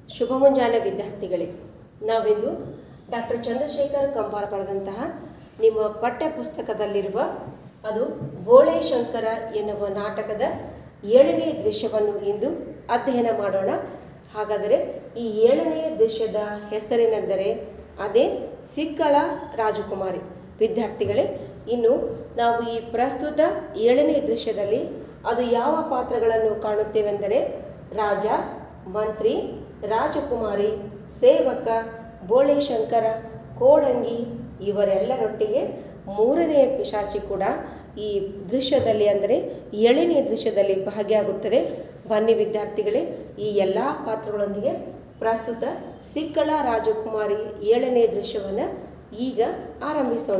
ಶುಭ ಮುಂಜಾನೆ ವಿದ್ಯಾರ್ಥಿಗಳೇ ನಾವಿಂದು ಡಾಕ್ಟರ್ ಚಂದ್ರಶೇಖರ್ ಕಂಬಾರ್ ಬರೆದಂತಹ ನಿಮ್ಮ ಪಠ್ಯ ಪುಸ್ತಕದಲ್ಲಿರುವ ಅದು ಬೋಳೆ ಶಂಕರ ಎನ್ನುವ ನಾಟಕದ ಏಳನೇ ದೃಶ್ಯವನ್ನು ಇಂದು ಅಧ್ಯಯನ ಮಾಡೋಣ ಹಾಗಾದರೆ ಈ ಏಳನೆಯ ದೃಶ್ಯದ ಹೆಸರೇನೆಂದರೆ ಅದೇ ಸಿಕ್ಕಳ ರಾಜಕುಮಾರಿ ವಿದ್ಯಾರ್ಥಿಗಳೇ ಇನ್ನು ನಾವು ಈ ಪ್ರಸ್ತುತ ಏಳನೇ ದೃಶ್ಯದಲ್ಲಿ ಅದು ಯಾವ ಪಾತ್ರಗಳನ್ನು ಕಾಣುತ್ತೇವೆಂದರೆ ರಾಜ ಮಂತ್ರಿ ರಾಜಕುಮಾರಿ ಸೇವಕ ಬೋಳೆಶಂಕರ ಕೋಡಂಗಿ ಇವರೆಲ್ಲರೊಟ್ಟಿಗೆ ಮೂರನೆಯ ಪಿಶಾಚಿ ಕೂಡ ಈ ದೃಶ್ಯದಲ್ಲಿ ಅಂದರೆ ಏಳನೇ ದೃಶ್ಯದಲ್ಲಿ ಭಾಗಿಯಾಗುತ್ತದೆ ಬನ್ನಿ ವಿದ್ಯಾರ್ಥಿಗಳೇ ಈ ಎಲ್ಲ ಪಾತ್ರಗಳೊಂದಿಗೆ ಪ್ರಸ್ತುತ ಸಿಕ್ಕಳ ರಾಜಕುಮಾರಿ ಏಳನೇ ದೃಶ್ಯವನ್ನು ಈಗ ಆರಂಭಿಸೋಣ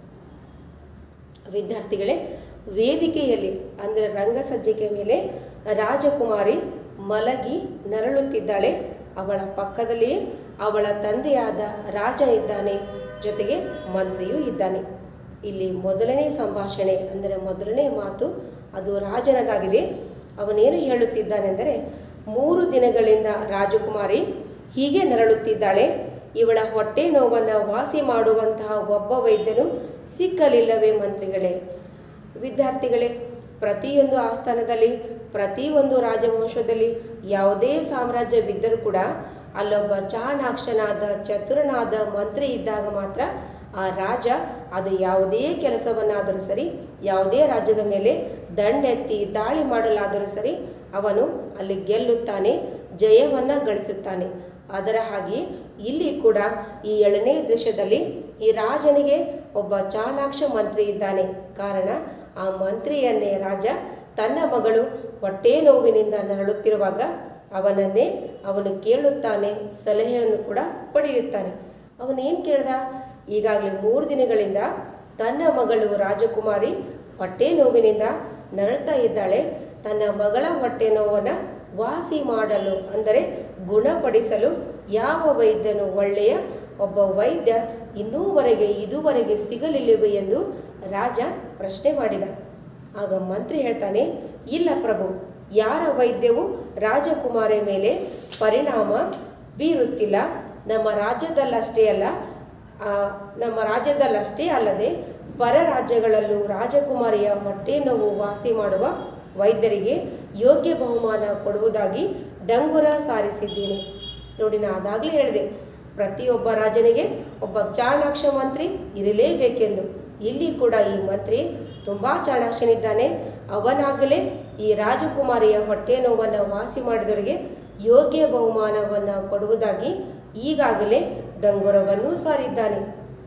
ವಿದ್ಯಾರ್ಥಿಗಳೇ ವೇದಿಕೆಯಲ್ಲಿ ಅಂದರೆ ರಂಗಸಜ್ಜಿಕೆ ಮೇಲೆ ರಾಜಕುಮಾರಿ ಮಲಗಿ ನರಳುತ್ತಿದ್ದಾಳೆ ಅವಳ ಪಕ್ಕದಲ್ಲಿಯೇ ಅವಳ ತಂದೆಯಾದ ರಾಜ ಇದ್ದಾನೆ ಜೊತೆಗೆ ಮಂತ್ರಿಯೂ ಇದ್ದಾನೆ ಇಲ್ಲಿ ಮೊದಲನೇ ಸಂಭಾಷಣೆ ಅಂದರೆ ಮೊದಲನೇ ಮಾತು ಅದು ರಾಜನದಾಗಿದೆ ಅವನೇನು ಹೇಳುತ್ತಿದ್ದಾನೆಂದರೆ ಮೂರು ದಿನಗಳಿಂದ ರಾಜಕುಮಾರಿ ಹೀಗೆ ನರಳುತ್ತಿದ್ದಾಳೆ ಇವಳ ಹೊಟ್ಟೆ ನೋವನ್ನು ವಾಸಿ ಮಾಡುವಂತಹ ಒಬ್ಬ ವೈದ್ಯನು ಸಿಕ್ಕಲಿಲ್ಲವೇ ಮಂತ್ರಿಗಳೇ ವಿದ್ಯಾರ್ಥಿಗಳೇ ಪ್ರತಿಯೊಂದು ಆಸ್ಥಾನದಲ್ಲಿ ಪ್ರತಿಯೊಂದು ರಾಜವಂಶದಲ್ಲಿ ಯಾವುದೇ ಸಾಮ್ರಾಜ್ಯವಿದ್ದರೂ ಕೂಡ ಅಲ್ಲೊಬ್ಬ ಚಾಣಾಕ್ಷನಾದ ಚತುರನಾದ ಮಂತ್ರಿ ಇದ್ದಾಗ ಮಾತ್ರ ಆ ರಾಜ ಅದು ಯಾವುದೇ ಕೆಲಸವನ್ನಾದರೂ ಸರಿ ಯಾವುದೇ ರಾಜ್ಯದ ಮೇಲೆ ದಂಡೆತ್ತಿ ದಾಳಿ ಮಾಡಲಾದರೂ ಸರಿ ಅವನು ಅಲ್ಲಿ ಗೆಲ್ಲುತ್ತಾನೆ ಜಯವನ್ನು ಗಳಿಸುತ್ತಾನೆ ಅದರ ಹಾಗೆ ಇಲ್ಲಿ ಕೂಡ ಈ ಏಳನೇ ದೃಶ್ಯದಲ್ಲಿ ಈ ರಾಜನಿಗೆ ಒಬ್ಬ ಚಾಣಾಕ್ಷ ಮಂತ್ರಿ ಇದ್ದಾನೆ ಕಾರಣ ಆ ಮಂತ್ರಿಯನ್ನೇ ರಾಜ ತನ್ನ ಮಗಳು ಹೊಟ್ಟೆ ನೋವಿನಿಂದ ನರಳುತ್ತಿರುವಾಗ ಅವನನ್ನೇ ಅವನು ಕೇಳುತ್ತಾನೆ ಸಲಹೆಯನ್ನು ಕೂಡ ಪಡೆಯುತ್ತಾನೆ ಅವನೇನು ಕೇಳ್ದ ಈಗಾಗಲೇ ಮೂರು ದಿನಗಳಿಂದ ತನ್ನ ಮಗಳು ರಾಜಕುಮಾರಿ ಹೊಟ್ಟೆ ನೋವಿನಿಂದ ನರಳ್ತಾ ಇದ್ದಾಳೆ ತನ್ನ ಮಗಳ ಹೊಟ್ಟೆ ನೋವನ್ನು ವಾಸಿ ಮಾಡಲು ಅಂದರೆ ಗುಣಪಡಿಸಲು ಯಾವ ವೈದ್ಯನು ಒಳ್ಳೆಯ ಒಬ್ಬ ವೈದ್ಯ ಇನ್ನೂವರೆಗೆ ಇದುವರೆಗೆ ಸಿಗಲಿಲ್ಲವೆ ಎಂದು ರಾಜ ಪ್ರಶ್ನೆ ಮಾಡಿದ ಆಗ ಮಂತ್ರಿ ಹೇಳ್ತಾನೆ ಇಲ್ಲ ಪ್ರಭು ಯಾರ ವೈದ್ಯವು ರಾಜಕುಮಾರಿ ಮೇಲೆ ಪರಿಣಾಮ ಬೀರುತ್ತಿಲ್ಲ ನಮ್ಮ ರಾಜ್ಯದಲ್ಲಷ್ಟೇ ಅಲ್ಲ ಆ, ನಮ್ಮ ರಾಜ್ಯದಲ್ಲಷ್ಟೇ ಅಲ್ಲದೆ ಪರ ರಾಜ್ಯಗಳಲ್ಲೂ ರಾಜಕುಮಾರಿಯ ಹೊಟ್ಟೆ ನೋವು ವಾಸಿ ಮಾಡುವ ವೈದ್ಯರಿಗೆ ಯೋಗ್ಯ ಬಹುಮಾನ ಕೊಡುವುದಾಗಿ ಡಂಗುರ ಸಾರಿಸಿದ್ದೀನಿ ನೋಡಿ ನಾ ಅದಾಗಲೇ ಹೇಳಿದೆ ಪ್ರತಿಯೊಬ್ಬ ರಾಜನಿಗೆ ಒಬ್ಬ ಚಾಣಾಕ್ಷ ಮಂತ್ರಿ ಇರಲೇಬೇಕೆಂದು ಇಲ್ಲಿ ಕೂಡ ಈ ಮಂತ್ರಿ ತುಂಬ ಚಾಣಾಕ್ಷನಿದ್ದಾನೆ ಅವನಾಗಲೇ ಈ ರಾಜಕುಮಾರಿಯ ಹೊಟ್ಟೆ ನೋವನ್ನು ವಾಸಿ ಮಾಡಿದವರಿಗೆ ಯೋಗ್ಯ ಬಹುಮಾನವನ್ನು ಕೊಡುವುದಾಗಿ ಈಗಾಗಲೇ ಡಂಗುರವನ್ನು ಸಾರಿದ್ದಾನೆ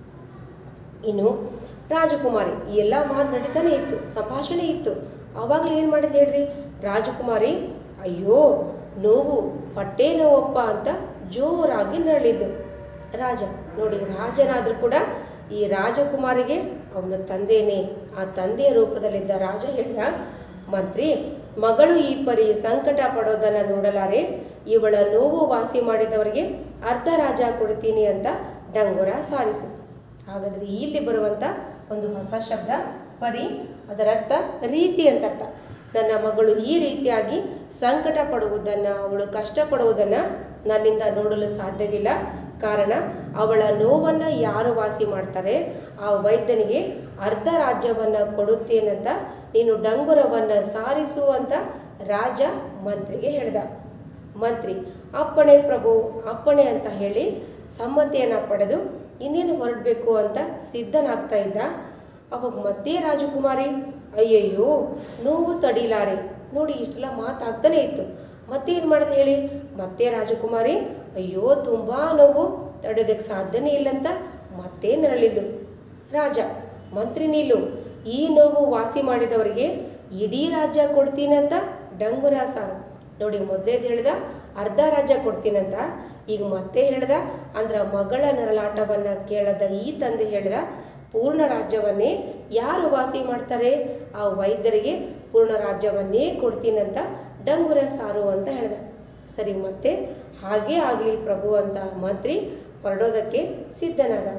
ಇನ್ನು ರಾಜಕುಮಾರಿ ಈ ಎಲ್ಲ ಮಾತು ನಡೀತಾನೆ ಇತ್ತು ಸಂಭಾಷಣೆ ಇತ್ತು ಆವಾಗಲೇ ಏನು ಮಾಡಿದೆ ಹೇಳ್ರಿ ರಾಜಕುಮಾರಿ ಅಯ್ಯೋ ನೋವು ಹೊಟ್ಟೆ ನೋವಪ್ಪ ಅಂತ ಜೋರಾಗಿ ನರಳಿದ್ದು ರಾಜ ನೋಡಿ ರಾಜನಾದರೂ ಕೂಡ ಈ ರಾಜಕುಮಾರಿಗೆ ಅವನ ತಂದೆನೇ ಆ ತಂದೆಯ ರೂಪದಲ್ಲಿದ್ದ ರಾಜ ಹೇಳಿದ ಮಂತ್ರಿ ಮಗಳು ಈ ಪರಿ ಸಂಕಟ ಪಡೋದನ್ನು ನೋಡಲಾರೆ ಇವಳ ನೋವು ವಾಸಿ ಮಾಡಿದವರಿಗೆ ಅರ್ಧ ರಾಜ ಕೊಡ್ತೀನಿ ಅಂತ ಡಂಗುರ ಸಾರಿಸು ಹಾಗಾದರೆ ಇಲ್ಲಿ ಬರುವಂಥ ಒಂದು ಹೊಸ ಶಬ್ದ ಪರಿ ಅದರ ಅರ್ಥ ರೀತಿ ಅಂತ ಅರ್ಥ ನನ್ನ ಮಗಳು ಈ ರೀತಿಯಾಗಿ ಸಂಕಟ ಪಡುವುದನ್ನು ಅವಳು ಕಷ್ಟಪಡುವುದನ್ನು ನನ್ನಿಂದ ನೋಡಲು ಸಾಧ್ಯವಿಲ್ಲ ಕಾರಣ ಅವಳ ನೋವನ್ನು ಯಾರು ವಾಸಿ ಮಾಡ್ತಾರೆ ಆ ವೈದ್ಯನಿಗೆ ಅರ್ಧ ರಾಜ್ಯವನ್ನು ಕೊಡುತ್ತೇನಂತ ನೀನು ಡಂಗುರವನ್ನು ಸಾರಿಸು ಅಂತ ರಾಜ ಮಂತ್ರಿಗೆ ಹೇಳಿದ ಮಂತ್ರಿ ಅಪ್ಪಣೆ ಪ್ರಭು ಅಪ್ಪಣೆ ಅಂತ ಹೇಳಿ ಸಮ್ಮತಿಯನ್ನು ಪಡೆದು ಇನ್ನೇನು ಹೊರಡಬೇಕು ಅಂತ ಸಿದ್ಧನಾಗ್ತಾ ಇದ್ದ ಅವಾಗ ಮತ್ತೆ ರಾಜಕುಮಾರಿ ಅಯ್ಯಯ್ಯೋ ನೋವು ತಡಿಲಾರೆ ನೋಡಿ ಇಷ್ಟೆಲ್ಲ ಮಾತಾಗ್ತಾನೆ ಇತ್ತು ಮತ್ತೆ ಏನು ಮಾಡಿದೆ ಹೇಳಿ ಮತ್ತೆ ರಾಜಕುಮಾರಿ ಅಯ್ಯೋ ತುಂಬ ನೋವು ತಡೆಯೋದಕ್ಕೆ ಸಾಧ್ಯನೇ ಇಲ್ಲಂತ ಮತ್ತೆ ನರಳಿದ್ದು ರಾಜ ಮಂತ್ರಿ ನೀಲು ಈ ನೋವು ವಾಸಿ ಮಾಡಿದವರಿಗೆ ಇಡೀ ರಾಜ್ಯ ಕೊಡ್ತೀನಂತ ಡಂಗುರ ಸಾರು ನೋಡಿ ಮೊದಲೇದು ಹೇಳ್ದ ಅರ್ಧ ರಾಜ್ಯ ಕೊಡ್ತೀನಂತ ಈಗ ಮತ್ತೆ ಹೇಳ್ದ ಅಂದ್ರೆ ಮಗಳ ನರಳಾಟವನ್ನು ಕೇಳದ ಈ ತಂದೆ ಹೇಳ್ದ ಪೂರ್ಣ ರಾಜ್ಯವನ್ನೇ ಯಾರು ವಾಸಿ ಮಾಡ್ತಾರೆ ಆ ವೈದ್ಯರಿಗೆ ಪೂರ್ಣ ರಾಜ್ಯವನ್ನೇ ಕೊಡ್ತೀನಂತ ಡಂಗುರ ಸಾರು ಅಂತ ಹೇಳ್ದ ಸರಿ ಮತ್ತೆ ಹಾಗೇ ಆಗಲಿ ಪ್ರಭು ಅಂತ ಮಂತ್ರಿ ಹೊರಡೋದಕ್ಕೆ ಸಿದ್ಧನಾದ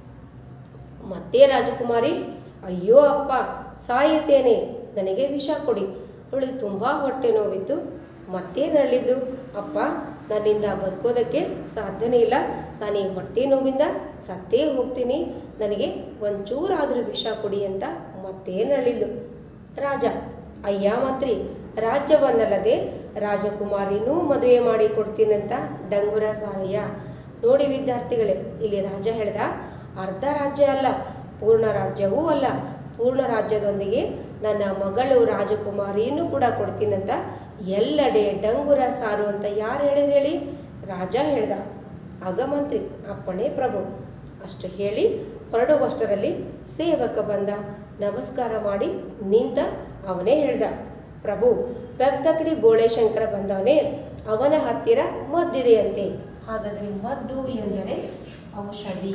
ಮತ್ತೆ ರಾಜಕುಮಾರಿ ಅಯ್ಯೋ ಅಪ್ಪ ಸಾಯುತ್ತೇನೆ ನನಗೆ ವಿಷ ಕೊಡಿ ಅವಳಿಗೆ ತುಂಬ ಹೊಟ್ಟೆ ನೋವಿತ್ತು ಮತ್ತೇನು ಹೇಳಿದ್ಲು ಅಪ್ಪ ನನ್ನಿಂದ ಬದುಕೋದಕ್ಕೆ ಸಾಧ್ಯನೇ ಇಲ್ಲ ನಾನು ಈ ಹೊಟ್ಟೆ ನೋವಿಂದ ಸತ್ತೇ ಹೋಗ್ತೀನಿ ನನಗೆ ಒಂಚೂರಾದರೂ ವಿಷ ಕೊಡಿ ಅಂತ ಮತ್ತೇನು ಹೇಳಿದ್ಲು ರಾಜ ಅಯ್ಯ ಮಂತ್ರಿ ರಾಜ್ಯವನ್ನಲ್ಲದೆ ರಾಜಕುಮಾರಿನೂ ಮದುವೆ ಮಾಡಿ ಕೊಡ್ತೀನಂತ ಡಂಗುರ ಸಾರಯ್ಯ ನೋಡಿ ವಿದ್ಯಾರ್ಥಿಗಳೇ ಇಲ್ಲಿ ರಾಜ ಹೇಳ್ದ ಅರ್ಧ ರಾಜ್ಯ ಅಲ್ಲ ಪೂರ್ಣ ರಾಜ್ಯವೂ ಅಲ್ಲ ಪೂರ್ಣ ರಾಜ್ಯದೊಂದಿಗೆ ನನ್ನ ಮಗಳು ರಾಜಕುಮಾರಿಯನ್ನು ಕೂಡ ಕೊಡ್ತೀನಂತ ಎಲ್ಲೆಡೆ ಡಂಗುರ ಸಾರು ಅಂತ ಯಾರು ಹೇಳಿದ್ರು ಹೇಳಿ ರಾಜ ಹೇಳ್ದ ಆಗ ಮಂತ್ರಿ ಅಪ್ಪಣೆ ಪ್ರಭು ಅಷ್ಟು ಹೇಳಿ ಹೊರಡುವಷ್ಟರಲ್ಲಿ ಸೇವಕ ಬಂದ ನಮಸ್ಕಾರ ಮಾಡಿ ನಿಂತ ಅವನೇ ಹೇಳ್ದ ಪ್ರಭು ಬೆಪ್ತಕಡಿ ಬೋಳೆಶಂಕರ ಬಂದವನೇ ಅವನ ಹತ್ತಿರ ಮದ್ದಿದೆಯಂತೆ ಹಾಗಾದರೆ ಮದ್ದು ಎಂದರೆ ಔಷಧಿ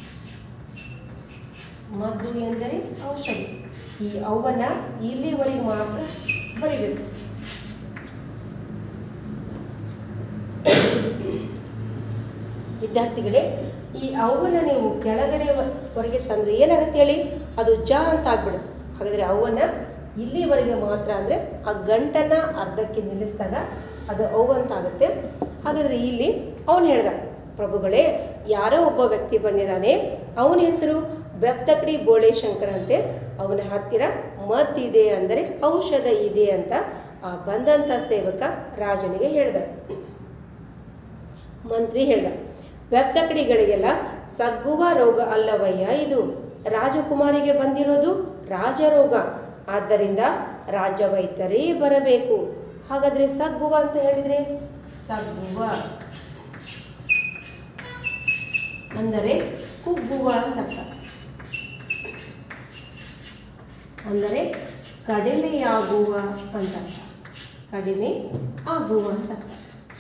ಮದ್ದು ಎಂದರೆ ಔಷಧಿ ಈ ಅವನ ಇಲ್ಲಿವರೆಗೆ ಮಾತ್ರ ಬರಿಬೇಕು ವಿದ್ಯಾರ್ಥಿಗಳೇ ಈ ಅವನ ನೀವು ಕೆಳಗಡೆವರೆಗೆ ತಂದರೆ ಏನಾಗುತ್ತೆ ಹೇಳಿ ಅದು ಜ ಅಂತ ಆಗ್ಬಿಡುತ್ತೆ ಹಾಗಾದರೆ ಅವನ ಇಲ್ಲಿವರೆಗೆ ಮಾತ್ರ ಅಂದರೆ ಆ ಗಂಟನ್ನ ಅರ್ಧಕ್ಕೆ ನಿಲ್ಲಿಸಿದಾಗ ಅದು ಅವು ಅಂತ ಆಗುತ್ತೆ ಹಾಗಾದರೆ ಇಲ್ಲಿ ಅವನು ಹೇಳ್ದ ಪ್ರಭುಗಳೇ ಯಾರೋ ಒಬ್ಬ ವ್ಯಕ್ತಿ ಬಂದಿದ್ದಾನೆ ಅವನ ಹೆಸರು ಬೆಪ್ತಕಡಿ ಬೋಳೆ ಶಂಕರ ಅಂತೆ ಅವನ ಹತ್ತಿರ ಮದ್ದಿದೆ ಅಂದರೆ ಔಷಧ ಇದೆ ಅಂತ ಆ ಬಂದಂಥ ಸೇವಕ ರಾಜನಿಗೆ ಹೇಳ್ದ ಮಂತ್ರಿ ಹೇಳ್ದ ಬೆಪ್ತಕಡಿಗಳಿಗೆಲ್ಲ ಸಗ್ಗುವ ರೋಗ ಅಲ್ಲವಯ್ಯ ಇದು ರಾಜಕುಮಾರಿಗೆ ಬಂದಿರೋದು ರಾಜರೋಗ ಆದ್ದರಿಂದ ರಾಜ ವೈದ್ಯರೇ ಬರಬೇಕು ಹಾಗಾದ್ರೆ ಸಗ್ಗುವ ಅಂತ ಹೇಳಿದ್ರೆ ಸಗ್ಗುವ ಅಂದರೆ ಕುಗ್ಗುವ ಅಂತ ಅರ್ಥ ಅಂದರೆ ಕಡಿಮೆಯಾಗುವ ಅಂತ ಅರ್ಥ ಕಡಿಮೆ ಆಗುವ ಅಂತ ಅರ್ಥ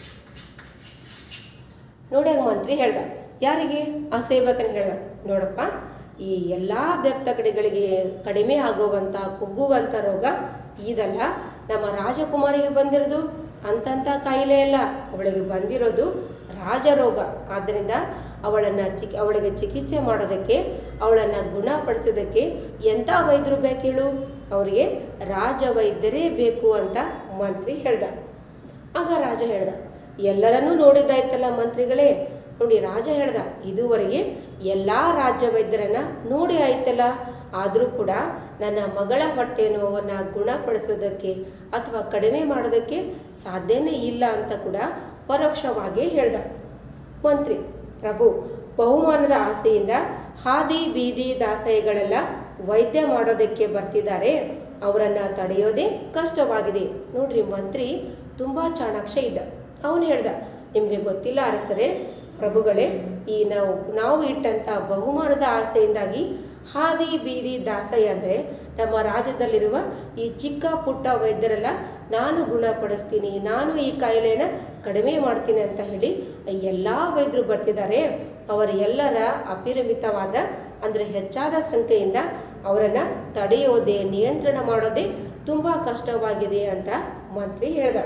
ನೋಡಿ ಹಂಗೆ ಮಂತ್ರಿ ಹೇಳ್ದ ಯಾರಿಗೆ ಆ ಸೇವಕನ ಹೇಳ್ದ ನೋಡಪ್ಪ ಈ ಎಲ್ಲ ಬೆಪ್ತ ಕಡೆಗಳಿಗೆ ಕಡಿಮೆ ಆಗುವಂಥ ಕುಗ್ಗುವಂಥ ರೋಗ ಇದಲ್ಲ ನಮ್ಮ ರಾಜಕುಮಾರಿಗೆ ಬಂದಿರೋದು ಅಂತಂಥ ಕಾಯಿಲೆ ಅಲ್ಲ ಅವಳಿಗೆ ಬಂದಿರೋದು ರಾಜರೋಗ ಆದ್ದರಿಂದ ಅವಳನ್ನು ಚಿಕ್ ಅವಳಿಗೆ ಚಿಕಿತ್ಸೆ ಮಾಡೋದಕ್ಕೆ ಅವಳನ್ನು ಗುಣಪಡಿಸೋದಕ್ಕೆ ಎಂಥ ವೈದ್ಯರು ಬೇಕು ಹೇಳು ಅವರಿಗೆ ರಾಜ ವೈದ್ಯರೇ ಬೇಕು ಅಂತ ಮಂತ್ರಿ ಹೇಳ್ದ ಆಗ ರಾಜ ಹೇಳ್ದ ಎಲ್ಲರನ್ನೂ ನೋಡಿದ್ದಾಯ್ತಲ್ಲ ಮಂತ್ರಿಗಳೇ ನೋಡಿ ರಾಜ ಹೇಳ್ದ ಇದುವರೆಗೆ ಎಲ್ಲ ರಾಜ್ಯ ವೈದ್ಯರನ್ನ ನೋಡಿ ಆಯ್ತಲ್ಲ ಆದರೂ ಕೂಡ ನನ್ನ ಮಗಳ ಹೊಟ್ಟೆ ನೋವನ್ನು ಗುಣಪಡಿಸೋದಕ್ಕೆ ಅಥವಾ ಕಡಿಮೆ ಮಾಡೋದಕ್ಕೆ ಸಾಧ್ಯನೇ ಇಲ್ಲ ಅಂತ ಕೂಡ ಪರೋಕ್ಷವಾಗಿ ಹೇಳ್ದ ಮಂತ್ರಿ ಪ್ರಭು ಬಹುಮಾನದ ಆಸೆಯಿಂದ ಹಾದಿ ಬೀದಿ ದಾಸಯ್ಯಗಳೆಲ್ಲ ವೈದ್ಯ ಮಾಡೋದಕ್ಕೆ ಬರ್ತಿದ್ದಾರೆ ಅವರನ್ನು ತಡೆಯೋದೇ ಕಷ್ಟವಾಗಿದೆ ನೋಡ್ರಿ ಮಂತ್ರಿ ತುಂಬ ಚಾಣಾಕ್ಷ ಇದ್ದ ಅವನು ಹೇಳ್ದ ನಿಮಗೆ ಗೊತ್ತಿಲ್ಲ ಅರಸರೇ ಪ್ರಭುಗಳೇ ಈ ನಾವು ನಾವು ಇಟ್ಟಂಥ ಬಹುಮಾನದ ಆಸೆಯಿಂದಾಗಿ ಹಾದಿ ಬೀದಿ ದಾಸಯ್ಯ ಅಂದರೆ ನಮ್ಮ ರಾಜ್ಯದಲ್ಲಿರುವ ಈ ಚಿಕ್ಕ ಪುಟ್ಟ ವೈದ್ಯರೆಲ್ಲ ನಾನು ಗುಣಪಡಿಸ್ತೀನಿ ನಾನು ಈ ಕಾಯಿಲೆನ ಕಡಿಮೆ ಮಾಡ್ತೀನಿ ಅಂತ ಹೇಳಿ ಎಲ್ಲ ವೈದ್ಯರು ಬರ್ತಿದ್ದಾರೆ ಅವರ ಎಲ್ಲರ ಅಪರಿಮಿತವಾದ ಅಂದರೆ ಹೆಚ್ಚಾದ ಸಂಖ್ಯೆಯಿಂದ ಅವರನ್ನು ತಡೆಯೋದೇ ನಿಯಂತ್ರಣ ಮಾಡೋದೇ ತುಂಬ ಕಷ್ಟವಾಗಿದೆ ಅಂತ ಮಂತ್ರಿ ಹೇಳ್ದ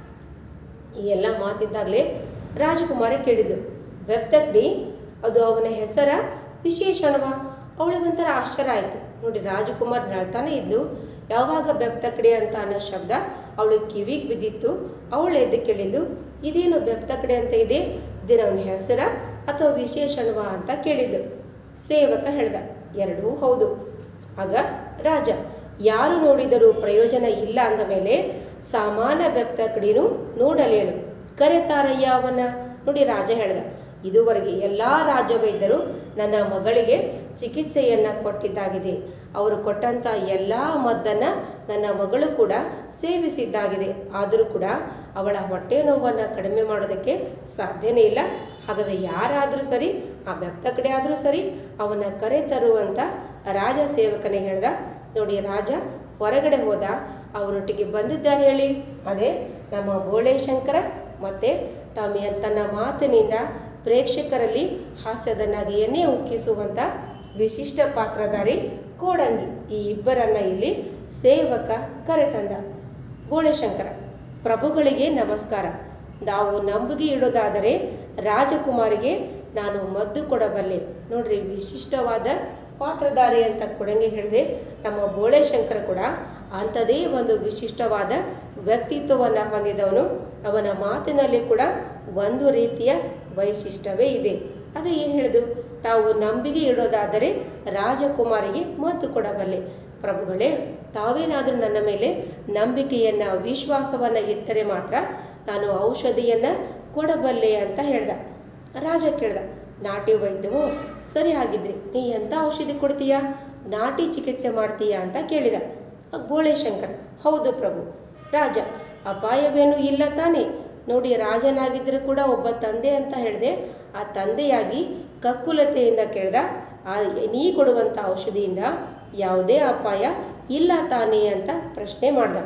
ಈ ಎಲ್ಲ ಮಾತಿದ್ದಾಗಲೇ ರಾಜಕುಮಾರಿ ಕೇಳಿದ್ಲು ಬೆಪ್ತಕ್ಡಿ ಅದು ಅವನ ಹೆಸರ ವಿಶೇಷಣವ ಅವಳಿಗೊಂಥರ ಆಶ್ಚರ್ಯ ಆಯಿತು ನೋಡಿ ರಾಜಕುಮಾರ್ ಹೇಳ್ತಾನೆ ಇದ್ಲು ಯಾವಾಗ ಬೆಪ್ತಕಡೆ ಅಂತ ಅನ್ನೋ ಶಬ್ದ ಅವಳಿಗೆ ಕಿವಿಗೆ ಬಿದ್ದಿತ್ತು ಅವಳು ಎದ್ದು ಕೇಳಿದ್ಲು ಇದೇನು ಬೆಪ್ತಕಡೆ ಅಂತ ಇದೆ ಇದೇನು ಅವನ ಹೆಸರ ಅಥವಾ ವಿಶೇಷಣವ ಅಂತ ಕೇಳಿದ್ಲು ಸೇವಕ ಹೇಳ್ದ ಎರಡೂ ಹೌದು ಆಗ ರಾಜ ಯಾರು ನೋಡಿದರೂ ಪ್ರಯೋಜನ ಇಲ್ಲ ಅಂದ ಮೇಲೆ ಸಾಮಾನ್ಯ ಬೆಪ್ತ ಕಡೆನೂ ನೋಡಲೇಳು ಕರೆತಾರಯ್ಯ ಅವನ ನೋಡಿ ರಾಜ ಹೇಳ್ದ ಇದುವರೆಗೆ ಎಲ್ಲ ರಾಜ ವೈದ್ಯರು ನನ್ನ ಮಗಳಿಗೆ ಚಿಕಿತ್ಸೆಯನ್ನು ಕೊಟ್ಟಿದ್ದಾಗಿದೆ ಅವರು ಕೊಟ್ಟಂಥ ಎಲ್ಲ ಮದ್ದನ್ನು ನನ್ನ ಮಗಳು ಕೂಡ ಸೇವಿಸಿದ್ದಾಗಿದೆ ಆದರೂ ಕೂಡ ಅವಳ ಹೊಟ್ಟೆ ನೋವನ್ನು ಕಡಿಮೆ ಮಾಡೋದಕ್ಕೆ ಸಾಧ್ಯನೇ ಇಲ್ಲ ಹಾಗಾದರೆ ಯಾರಾದರೂ ಸರಿ ಆ ಬೆಪ್ತ ಕಡೆ ಆದರೂ ಸರಿ ಅವನ ಕರೆ ತರುವಂಥ ರಾಜ ಸೇವಕನಿಗೆ ಹೇಳ್ದ ನೋಡಿ ರಾಜ ಹೊರಗಡೆ ಹೋದ ಅವನೊಟ್ಟಿಗೆ ಬಂದಿದ್ದಾರೆ ಹೇಳಿ ಅದೇ ನಮ್ಮ ಬೋಳೇಶಂಕರ ಮತ್ತು ತಮ್ಮ ತನ್ನ ಮಾತಿನಿಂದ ಪ್ರೇಕ್ಷಕರಲ್ಲಿ ಹಾಸ್ಯದ ನಗೆಯನ್ನೇ ಉಕ್ಕಿಸುವಂಥ ವಿಶಿಷ್ಟ ಪಾತ್ರಧಾರಿ ಕೋಡಂಗಿ ಈ ಇಬ್ಬರನ್ನ ಇಲ್ಲಿ ಸೇವಕ ಕರೆತಂದ ಬೋಳೇಶಂಕರ ಪ್ರಭುಗಳಿಗೆ ನಮಸ್ಕಾರ ನಾವು ನಂಬಿಕೆ ಇಡೋದಾದರೆ ರಾಜಕುಮಾರಿಗೆ ನಾನು ಮದ್ದು ಕೊಡಬಲ್ಲೆ ನೋಡ್ರಿ ವಿಶಿಷ್ಟವಾದ ಪಾತ್ರಧಾರಿ ಅಂತ ಕೊಡಂಗೆ ಹೇಳಿದೆ ನಮ್ಮ ಬೋಳೇಶಂಕರ ಕೂಡ ಅಂಥದೇ ಒಂದು ವಿಶಿಷ್ಟವಾದ ವ್ಯಕ್ತಿತ್ವವನ್ನು ಹೊಂದಿದವನು ಅವನ ಮಾತಿನಲ್ಲಿ ಕೂಡ ಒಂದು ರೀತಿಯ ವೈಶಿಷ್ಟ್ಯವೇ ಇದೆ ಅದು ಏನು ಹೇಳಿದು ತಾವು ನಂಬಿಕೆ ಇಡೋದಾದರೆ ರಾಜಕುಮಾರಿಗೆ ಮದ್ದು ಕೊಡಬಲ್ಲೆ ಪ್ರಭುಗಳೇ ತಾವೇನಾದರೂ ನನ್ನ ಮೇಲೆ ನಂಬಿಕೆಯನ್ನು ವಿಶ್ವಾಸವನ್ನು ಇಟ್ಟರೆ ಮಾತ್ರ ನಾನು ಔಷಧಿಯನ್ನು ಕೊಡಬಲ್ಲೆ ಅಂತ ಹೇಳ್ದ ರಾಜ ಕೇಳ್ದ ನಾಟಿ ವೈದ್ಯವು ಸರಿ ಹಾಗಿದ್ರೆ ನೀ ಎಂಥ ಔಷಧಿ ಕೊಡ್ತೀಯಾ ನಾಟಿ ಚಿಕಿತ್ಸೆ ಮಾಡ್ತೀಯಾ ಅಂತ ಕೇಳಿದ ಆಗ ಬೋಳೇಶಂಕರ್ ಹೌದು ಪ್ರಭು ರಾಜ ಅಪಾಯವೇನೂ ಇಲ್ಲ ತಾನೇ ನೋಡಿ ರಾಜನಾಗಿದ್ದರೂ ಕೂಡ ಒಬ್ಬ ತಂದೆ ಅಂತ ಹೇಳಿದೆ ಆ ತಂದೆಯಾಗಿ ಕಕ್ಕುಲತೆಯಿಂದ ಕೇಳ್ದ ಆ ನೀ ಕೊಡುವಂಥ ಔಷಧಿಯಿಂದ ಯಾವುದೇ ಅಪಾಯ ಇಲ್ಲ ತಾನೇ ಅಂತ ಪ್ರಶ್ನೆ ಮಾಡ್ದ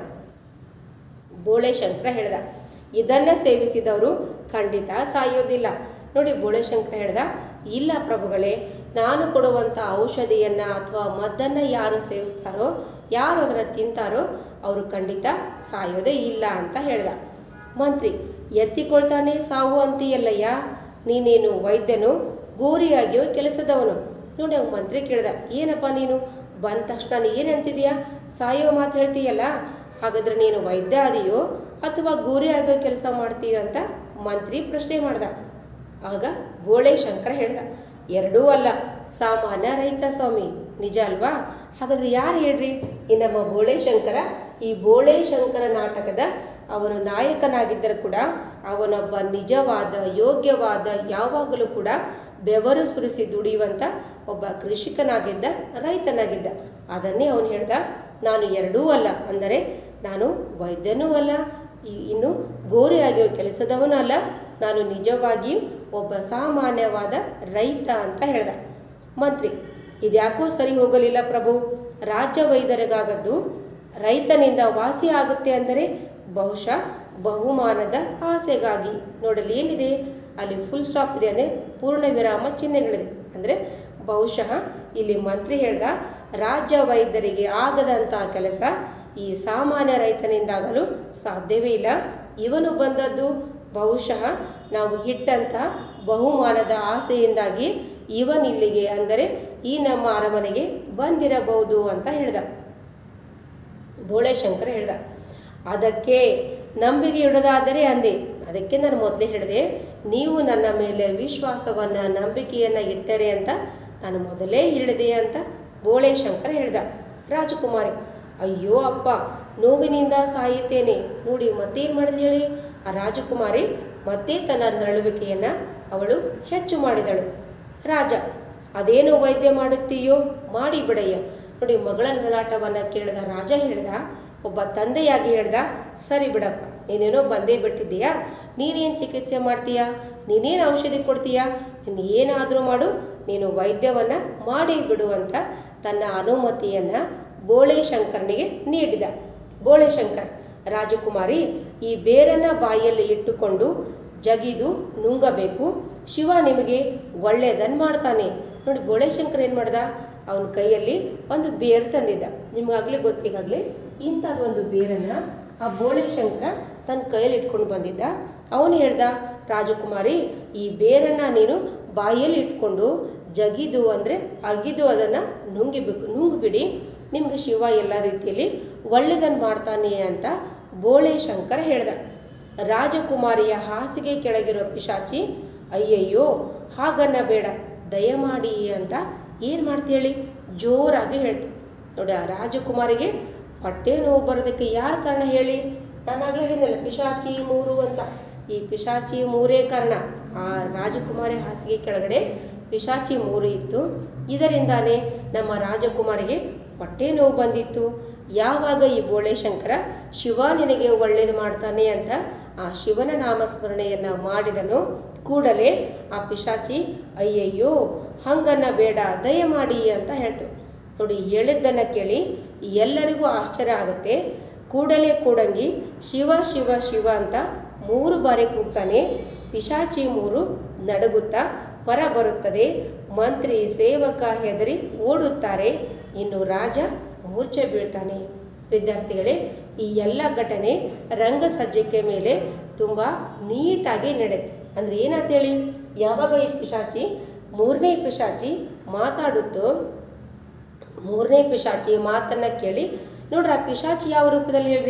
ಬೋಳೆಶಂಕರ ಹೇಳ್ದ ಇದನ್ನ ಸೇವಿಸಿದವರು ಖಂಡಿತ ಸಾಯೋದಿಲ್ಲ ನೋಡಿ ಬೋಳೆಶಂಕರ ಹೇಳ್ದ ಇಲ್ಲ ಪ್ರಭುಗಳೇ ನಾನು ಕೊಡುವಂಥ ಔಷಧಿಯನ್ನು ಅಥವಾ ಮದ್ದನ್ನು ಯಾರು ಸೇವಿಸ್ತಾರೋ ಯಾರು ಅದನ್ನು ತಿಂತಾರೋ ಅವರು ಖಂಡಿತ ಸಾಯೋದೇ ಇಲ್ಲ ಅಂತ ಹೇಳ್ದ ಮಂತ್ರಿ ಎತ್ತಿಕೊಳ್ತಾನೆ ಸಾವು ಅಂತೀಯಲ್ಲಯ್ಯ ನೀನೇನು ವೈದ್ಯನು ಗೋರಿಯಾಗಿಯೋ ಕೆಲಸದವನು ನೋಡಿ ಅವ್ನು ಮಂತ್ರಿ ಕೇಳ್ದ ಏನಪ್ಪ ನೀನು ಬಂದ ತಕ್ಷಣ ನೀ ಏನು ಅಂತಿದೀಯಾ ಸಾಯೋ ಮಾತು ಹೇಳ್ತೀಯಲ್ಲ ಹಾಗಾದ್ರೆ ನೀನು ವೈದ್ಯ ಅದೆಯೋ ಅಥವಾ ಗೋರಿ ಆಗೋ ಕೆಲಸ ಮಾಡ್ತೀಯೋ ಅಂತ ಮಂತ್ರಿ ಪ್ರಶ್ನೆ ಮಾಡ್ದ ಆಗ ಬೋಳೆ ಶಂಕರ ಹೇಳ್ದ ಎರಡೂ ಅಲ್ಲ ಸಾಮಾನ್ಯ ರೈತ ಸ್ವಾಮಿ ನಿಜ ಅಲ್ವಾ ಹಾಗಾದ್ರೆ ಯಾರು ಹೇಳ್ರಿ ಈ ನಮ್ಮ ಬೋಳೆ ಶಂಕರ ಈ ಬೋಳೆ ಶಂಕರ ನಾಟಕದ ಅವನು ನಾಯಕನಾಗಿದ್ದರೂ ಕೂಡ ಅವನೊಬ್ಬ ನಿಜವಾದ ಯೋಗ್ಯವಾದ ಯಾವಾಗಲೂ ಕೂಡ ಬೆವರು ಸುರಿಸಿ ದುಡಿಯುವಂಥ ಒಬ್ಬ ಕೃಷಿಕನಾಗಿದ್ದ ರೈತನಾಗಿದ್ದ ಅದನ್ನೇ ಅವನು ಹೇಳ್ದ ನಾನು ಎರಡೂ ಅಲ್ಲ ಅಂದರೆ ನಾನು ವೈದ್ಯನೂ ಅಲ್ಲ ಈ- ಇನ್ನು ಗೋರಿ ಆಗಿಯೋ ಕೆಲಸದವನೂ ಅಲ್ಲ ನಾನು ನಿಜವಾಗಿಯೂ ಒಬ್ಬ ಸಾಮಾನ್ಯವಾದ ರೈತ ಅಂತ ಹೇಳ್ದ ಮಂತ್ರಿ ಇದ್ಯಾಕೋ ಸರಿ ಹೋಗಲಿಲ್ಲ ಪ್ರಭು ರಾಜ್ಯ ವೈದ್ಯರಿಗಾಗದ್ದು ರೈತನಿಂದ ವಾಸಿ ಆಗುತ್ತೆ ಅಂದರೆ ಬಹುಶಃ ಬಹುಮಾನದ ಆಸೆಗಾಗಿ ನೋಡಲಿ ಏನಿದೆ ಅಲ್ಲಿ ಫುಲ್ ಸ್ಟಾಪ್ ಇದೆ ಅಂದರೆ ಪೂರ್ಣ ವಿರಾಮ ಚಿಹ್ನೆಗಳಿದೆ ಅಂದರೆ ಬಹುಶಃ ಇಲ್ಲಿ ಮಂತ್ರಿ ಹೇಳ್ದ ರಾಜ್ಯ ವೈದ್ಯರಿಗೆ ಆಗದಂಥ ಕೆಲಸ ಈ ಸಾಮಾನ್ಯ ರೈತನಿಂದಾಗಲು ಸಾಧ್ಯವೇ ಇಲ್ಲ ಇವನು ಬಂದದ್ದು ಬಹುಶಃ ನಾವು ಇಟ್ಟಂಥ ಬಹುಮಾನದ ಆಸೆಯಿಂದಾಗಿ ಇವನ್ ಇಲ್ಲಿಗೆ ಅಂದರೆ ಈ ನಮ್ಮ ಅರಮನೆಗೆ ಬಂದಿರಬಹುದು ಅಂತ ಹೇಳ್ದ ಬೋಳೆಶಂಕರ ಹೇಳ್ದ ಅದಕ್ಕೆ ನಂಬಿಕೆ ಇಡೋದಾದರೆ ಅಂದೆ ಅದಕ್ಕೆ ನಾನು ಮೊದಲೇ ಹೇಳಿದೆ ನೀವು ನನ್ನ ಮೇಲೆ ವಿಶ್ವಾಸವನ್ನು ನಂಬಿಕೆಯನ್ನು ಇಟ್ಟರೆ ಅಂತ ನಾನು ಮೊದಲೇ ಹೇಳಿದೆ ಅಂತ ಬೋಳೆಶಂಕರ ಹೇಳ್ದ ರಾಜಕುಮಾರಿ ಅಯ್ಯೋ ಅಪ್ಪ ನೋವಿನಿಂದ ಸಾಯುತ್ತೇನೆ ನೋಡಿ ಮತ್ತೇನು ಮಾಡಿದ್ಲು ಹೇಳಿ ಆ ರಾಜಕುಮಾರಿ ಮತ್ತೆ ತನ್ನ ನರಳುವಿಕೆಯನ್ನು ಅವಳು ಹೆಚ್ಚು ಮಾಡಿದಳು ರಾಜ ಅದೇನು ವೈದ್ಯ ಮಾಡುತ್ತೀಯೋ ಮಾಡಿ ಬಿಡಯ್ಯ ನೋಡಿ ಮಗಳ ನರಳಾಟವನ್ನು ಕೇಳಿದ ರಾಜ ಹೇಳ್ದ ಒಬ್ಬ ತಂದೆಯಾಗಿ ಹೇಳ್ದ ಸರಿ ಬಿಡಪ್ಪ ನೀನೇನೋ ಬಂದೇ ಬಿಟ್ಟಿದ್ದೀಯಾ ನೀನೇನು ಚಿಕಿತ್ಸೆ ಮಾಡ್ತೀಯಾ ನೀನೇನು ಔಷಧಿ ಕೊಡ್ತೀಯಾ ನೀನು ಏನಾದರೂ ಮಾಡು ನೀನು ವೈದ್ಯವನ್ನು ಮಾಡೇ ಬಿಡು ಅಂತ ತನ್ನ ಅನುಮತಿಯನ್ನು ಬೋಳೆಶಂಕರನಿಗೆ ನೀಡಿದ ಬೋಳೆಶಂಕರ್ ರಾಜಕುಮಾರಿ ಈ ಬೇರನ್ನ ಬಾಯಲ್ಲಿ ಇಟ್ಟುಕೊಂಡು ಜಗಿದು ನುಂಗಬೇಕು ಶಿವ ನಿಮಗೆ ಒಳ್ಳೆಯದನ್ನು ಮಾಡ್ತಾನೆ ನೋಡಿ ಬೋಳೆಶಂಕರ್ ಏನು ಮಾಡ್ದ ಅವನ ಕೈಯಲ್ಲಿ ಒಂದು ಬೇರು ತಂದಿದ್ದ ನಿಮಗಾಗಲೇ ಗೊತ್ತಿಗಾಗಲೇ ಇಂಥದ್ದು ಒಂದು ಬೇರನ್ನು ಆ ಬೋಳೆಶಂಕರ ತನ್ನ ಕೈಯಲ್ಲಿ ಇಟ್ಕೊಂಡು ಬಂದಿದ್ದ ಅವನು ಹೇಳ್ದ ರಾಜಕುಮಾರಿ ಈ ಬೇರನ್ನು ನೀನು ಬಾಯಲ್ಲಿ ಇಟ್ಕೊಂಡು ಜಗಿದು ಅಂದರೆ ಅಗಿದು ಅದನ್ನು ನುಂಗಿಬೇಕು ನುಂಗಿಬಿಡಿ ನಿಮಗೆ ಶಿವ ಎಲ್ಲ ರೀತಿಯಲ್ಲಿ ಒಳ್ಳೆಯದನ್ನು ಮಾಡ್ತಾನೆ ಅಂತ ಬೋಳೆ ಶಂಕರ ಹೇಳ್ದ ರಾಜಕುಮಾರಿಯ ಹಾಸಿಗೆ ಕೆಳಗಿರೋ ಪಿಶಾಚಿ ಅಯ್ಯಯ್ಯೋ ಹಾಗನ್ನ ಬೇಡ ದಯಮಾಡಿ ಅಂತ ಏನು ಮಾಡ್ತೇಳಿ ಜೋರಾಗಿ ಹೇಳ್ತು ನೋಡಿ ಆ ರಾಜಕುಮಾರಿಗೆ ಹೊಟ್ಟೆ ನೋವು ಬರೋದಕ್ಕೆ ಯಾರು ಕಾರಣ ಹೇಳಿ ನಾನಾಗಲೇ ಹೇಳಿದ್ನಲ್ಲ ಪಿಶಾಚಿ ಮೂರು ಅಂತ ಈ ಪಿಶಾಚಿ ಮೂರೇ ಕಾರಣ ಆ ರಾಜಕುಮಾರಿ ಹಾಸಿಗೆ ಕೆಳಗಡೆ ಪಿಶಾಚಿ ಮೂರು ಇತ್ತು ಇದರಿಂದಾನೇ ನಮ್ಮ ರಾಜಕುಮಾರಿಗೆ ಹೊಟ್ಟೆ ನೋವು ಬಂದಿತ್ತು ಯಾವಾಗ ಈ ಬೋಳೆಶಂಕರ ಶಿವ ನಿನಗೆ ಒಳ್ಳೇದು ಮಾಡ್ತಾನೆ ಅಂತ ಆ ಶಿವನ ನಾಮಸ್ಮರಣೆಯನ್ನು ಮಾಡಿದನು ಕೂಡಲೇ ಆ ಪಿಶಾಚಿ ಅಯ್ಯಯ್ಯೋ ಹಂಗನ್ನ ಬೇಡ ದಯಮಾಡಿ ಅಂತ ಹೇಳ್ತು ನೋಡಿ ಹೇಳಿದ್ದನ್ನು ಕೇಳಿ ಎಲ್ಲರಿಗೂ ಆಶ್ಚರ್ಯ ಆಗುತ್ತೆ ಕೂಡಲೇ ಕೂಡಂಗಿ ಶಿವ ಶಿವ ಶಿವ ಅಂತ ಮೂರು ಬಾರಿ ಕೂಗ್ತಾನೆ ಪಿಶಾಚಿ ಮೂರು ನಡುಗುತ್ತಾ ಹೊರ ಬರುತ್ತದೆ ಮಂತ್ರಿ ಸೇವಕ ಹೆದರಿ ಓಡುತ್ತಾರೆ ಇನ್ನು ರಾಜ ಮೂರ್ಛೆ ಬೀಳ್ತಾನೆ ವಿದ್ಯಾರ್ಥಿಗಳೇ ಈ ಎಲ್ಲ ಘಟನೆ ರಂಗಸಜ್ಜಿಕೆ ಮೇಲೆ ತುಂಬ ನೀಟಾಗಿ ನಡೆಯುತ್ತೆ ಅಂದರೆ ಏನಂತೇಳಿ ಯಾವಾಗ ಈ ಪಿಶಾಚಿ ಮೂರನೇ ಪಿಶಾಚಿ ಮಾತಾಡುತ್ತೋ ಮೂರನೇ ಪಿಶಾಚಿ ಮಾತನ್ನು ಕೇಳಿ ನೋಡ್ರಿ ಆ ಪಿಶಾಚಿ ಯಾವ ರೂಪದಲ್ಲಿ ಹೇಳ್ರಿ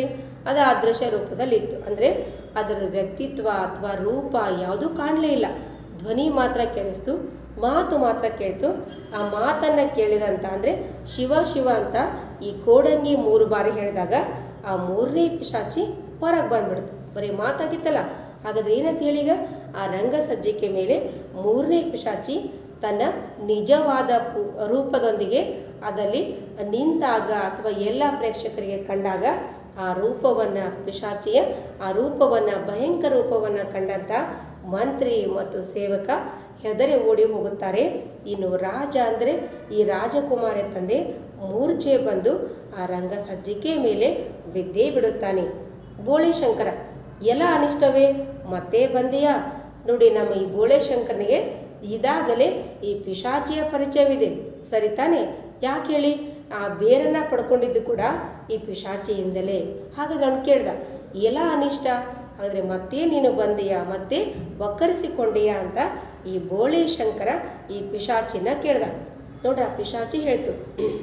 ಅದು ಅದೃಶ್ಯ ರೂಪದಲ್ಲಿತ್ತು ಅಂದರೆ ಅದರ ವ್ಯಕ್ತಿತ್ವ ಅಥವಾ ರೂಪ ಯಾವುದೂ ಕಾಣಲೇ ಇಲ್ಲ ಧ್ವನಿ ಮಾತ್ರ ಕೇಳಿಸ್ತು ಮಾತು ಮಾತ್ರ ಕೇಳ್ತು ಆ ಮಾತನ್ನು ಕೇಳಿದಂತ ಅಂದರೆ ಶಿವ ಶಿವ ಅಂತ ಈ ಕೋಡಂಗಿ ಮೂರು ಬಾರಿ ಹೇಳಿದಾಗ ಆ ಮೂರನೇ ಪಿಶಾಚಿ ಹೊರಗೆ ಬಂದ್ಬಿಡ್ತು ಬರೀ ಮಾತಾಗಿತ್ತಲ್ಲ ಹಾಗಾದ್ರೆ ಏನಂತ ಹೇಳೀಗ ಆ ರಂಗ ಸಜ್ಜಿಕೆ ಮೇಲೆ ಮೂರನೇ ಪಿಶಾಚಿ ತನ್ನ ನಿಜವಾದ ಪು- ರೂಪದೊಂದಿಗೆ ಅದಲ್ಲಿ ನಿಂತಾಗ ಅಥವಾ ಎಲ್ಲ ಪ್ರೇಕ್ಷಕರಿಗೆ ಕಂಡಾಗ ಆ ರೂಪವನ್ನು ಪಿಶಾಚಿಯ ಆ ರೂಪವನ್ನು ಭಯಂಕರ ರೂಪವನ್ನು ಕಂಡಂಥ ಮಂತ್ರಿ ಮತ್ತು ಸೇವಕ ಹೆದರಿ ಓಡಿ ಹೋಗುತ್ತಾರೆ ಇನ್ನು ರಾಜ ಅಂದರೆ ಈ ರಾಜಕುಮಾರಿ ತಂದೆ ಮೂರ್ಛೆ ಬಂದು ಆ ರಂಗ ಸಜ್ಜಿಕೆ ಮೇಲೆ ಬಿದ್ದೇ ಬಿಡುತ್ತಾನೆ ಬೋಳಿ ಶಂಕರ ಎಲ್ಲ ಅನಿಷ್ಟವೇ ಮತ್ತೆ ಬಂದೆಯಾ ನೋಡಿ ನಮ್ಮ ಈ ಬೋಳೆ ಶಂಕರನಿಗೆ ಇದಾಗಲೇ ಈ ಪಿಶಾಚಿಯ ಪರಿಚಯವಿದೆ ಸರಿ ತಾನೆ ಯಾಕೆ ಹೇಳಿ ಆ ಬೇರನ್ನ ಪಡ್ಕೊಂಡಿದ್ದು ಕೂಡ ಈ ಪಿಶಾಚಿಯಿಂದಲೇ ಹಾಗಾದ್ರೆ ಅವ್ನು ಕೇಳ್ದ ಎಲ್ಲ ಅನಿಷ್ಟ ಆದರೆ ಮತ್ತೆ ನೀನು ಬಂದೆಯಾ ಮತ್ತೆ ಬಕ್ಕರಿಸಿಕೊಂಡೆಯಾ ಅಂತ ಈ ಬೋಳೆ ಶಂಕರ ಈ ಪಿಶಾಚಿನ ಕೇಳ್ದ ನೋಡ್ರ ಆ ಪಿಶಾಚಿ ಹೇಳ್ತು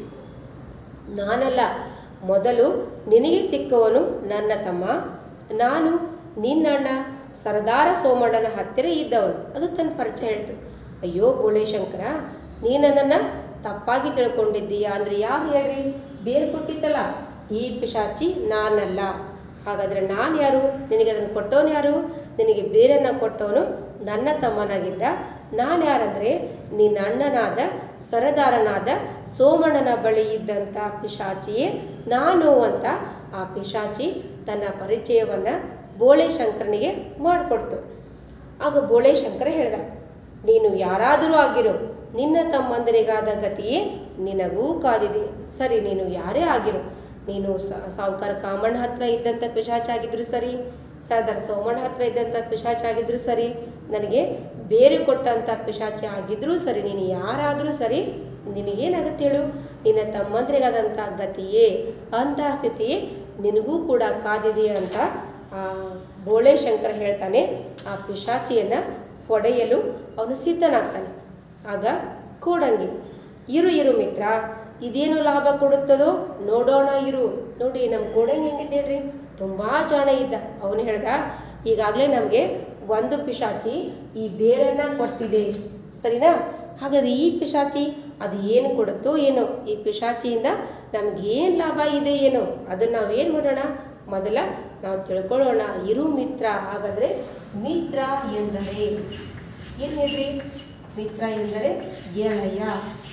ನಾನಲ್ಲ ಮೊದಲು ನಿನಗೆ ಸಿಕ್ಕವನು ನನ್ನ ತಮ್ಮ ನಾನು ನಿನ್ನಣ್ಣ ಸರದಾರ ಸೋಮಣ್ಣನ ಹತ್ತಿರ ಇದ್ದವನು ಅದು ತನ್ನ ಪರಿಚಯ ಹೇಳ್ತು ಅಯ್ಯೋ ಬೋಳೇಶಂಕರ ನೀ ನನ್ನನ್ನು ತಪ್ಪಾಗಿ ತಿಳ್ಕೊಂಡಿದ್ದೀಯಾ ಅಂದರೆ ಯಾರು ಹೇಳ್ರಿ ಬೇರೆ ಕೊಟ್ಟಿತ್ತಲ್ಲ ಈ ಪಿಶಾಚಿ ನಾನಲ್ಲ ಹಾಗಾದರೆ ನಾನು ಯಾರು ನಿನಗೆ ಅದನ್ನು ಕೊಟ್ಟವನು ಯಾರು ನಿನಗೆ ಬೇರೆನ ಕೊಟ್ಟವನು ನನ್ನ ತಮ್ಮನಾಗಿದ್ದ ನಾನು ಯಾರಂದರೆ ನಿನ್ನ ಅಣ್ಣನಾದ ಸರದಾರನಾದ ಸೋಮಣ್ಣನ ಬಳಿ ಇದ್ದಂಥ ಪಿಶಾಚಿಯೇ ನಾನು ಅಂತ ಆ ಪಿಶಾಚಿ ತನ್ನ ಪರಿಚಯವನ್ನು ಬೋಳೆ ಶಂಕರನಿಗೆ ಮಾಡಿಕೊಡ್ತು ಆಗ ಬೋಳೆ ಶಂಕರ ಹೇಳ್ದ ನೀನು ಯಾರಾದರೂ ಆಗಿರು ನಿನ್ನ ತಮ್ಮಂದರಿಗಾದ ಗತಿಯೇ ನಿನಗೂ ಕಾದಿದೆ ಸರಿ ನೀನು ಯಾರೇ ಆಗಿರು ನೀನು ಸ- ಸಾವುಕಾರ ಕಾಮಣ್ಣ ಹತ್ರ ಇದ್ದಂಥ ಪಿಶಾಚ್ ಆಗಿದ್ರು ಸರಿ ಸರ್ದಾರ್ ಸೋಮಣ್ಣ ಹತ್ರ ಇದ್ದಂಥ ಪಿಶಾಚ್ ಆಗಿದ್ರು ಸರಿ ನನಗೆ ಬೇರೆ ಕೊಟ್ಟಂಥ ಪಿಶಾಚಿ ಆಗಿದ್ರೂ ಸರಿ ನೀನು ಯಾರಾದರೂ ಸರಿ ನಿನಗೇನಾಗುತ್ತೆ ಹೇಳು ನಿನ್ನ ತಮ್ಮಂದ್ರಿಗಾದಂಥ ಗತಿಯೇ ಅಂತಹ ಸ್ಥಿತಿಯೇ ನಿನಗೂ ಕೂಡ ಕಾದಿದೆ ಅಂತ ಆ ಬೋಳೆ ಶಂಕರ ಹೇಳ್ತಾನೆ ಆ ಪಿಶಾಚಿಯನ್ನು ಹೊಡೆಯಲು ಅವನು ಸಿದ್ಧನಾಗ್ತಾನೆ ಆಗ ಕೋಡಂಗಿ ಇರು ಇರು ಮಿತ್ರ ಇದೇನು ಲಾಭ ಕೊಡುತ್ತದೋ ನೋಡೋಣ ಇರು ನೋಡಿ ನಮ್ಮ ಕೋಡಂಗಿ ಹೆಂಗಿದ್ದೇಳ್ರಿ ತುಂಬ ಜಾಣ ಇದ್ದ ಅವನು ಹೇಳ್ದ ಈಗಾಗಲೇ ನಮಗೆ ಒಂದು ಪಿಶಾಚಿ ಈ ಬೇರನ್ನ ಕೊಟ್ಟಿದೆ ಸರಿನಾ ಹಾಗಾದ್ರೆ ಈ ಪಿಶಾಚಿ ಅದು ಏನು ಕೊಡುತ್ತೋ ಏನೋ ಈ ಪಿಶಾಚಿಯಿಂದ ನಮಗೇನು ಲಾಭ ಇದೆ ಏನೋ ಅದನ್ನು ನಾವೇನು ಮಾಡೋಣ ಮೊದಲ ನಾವು ತಿಳ್ಕೊಳ್ಳೋಣ ಇರು ಮಿತ್ರ ಹಾಗಾದರೆ ಮಿತ್ರ ಎಂದರೆ ಏನು ಹೇಳ್ರಿ ಮಿತ್ರ ಎಂದರೆ ಗೆಳೆಯ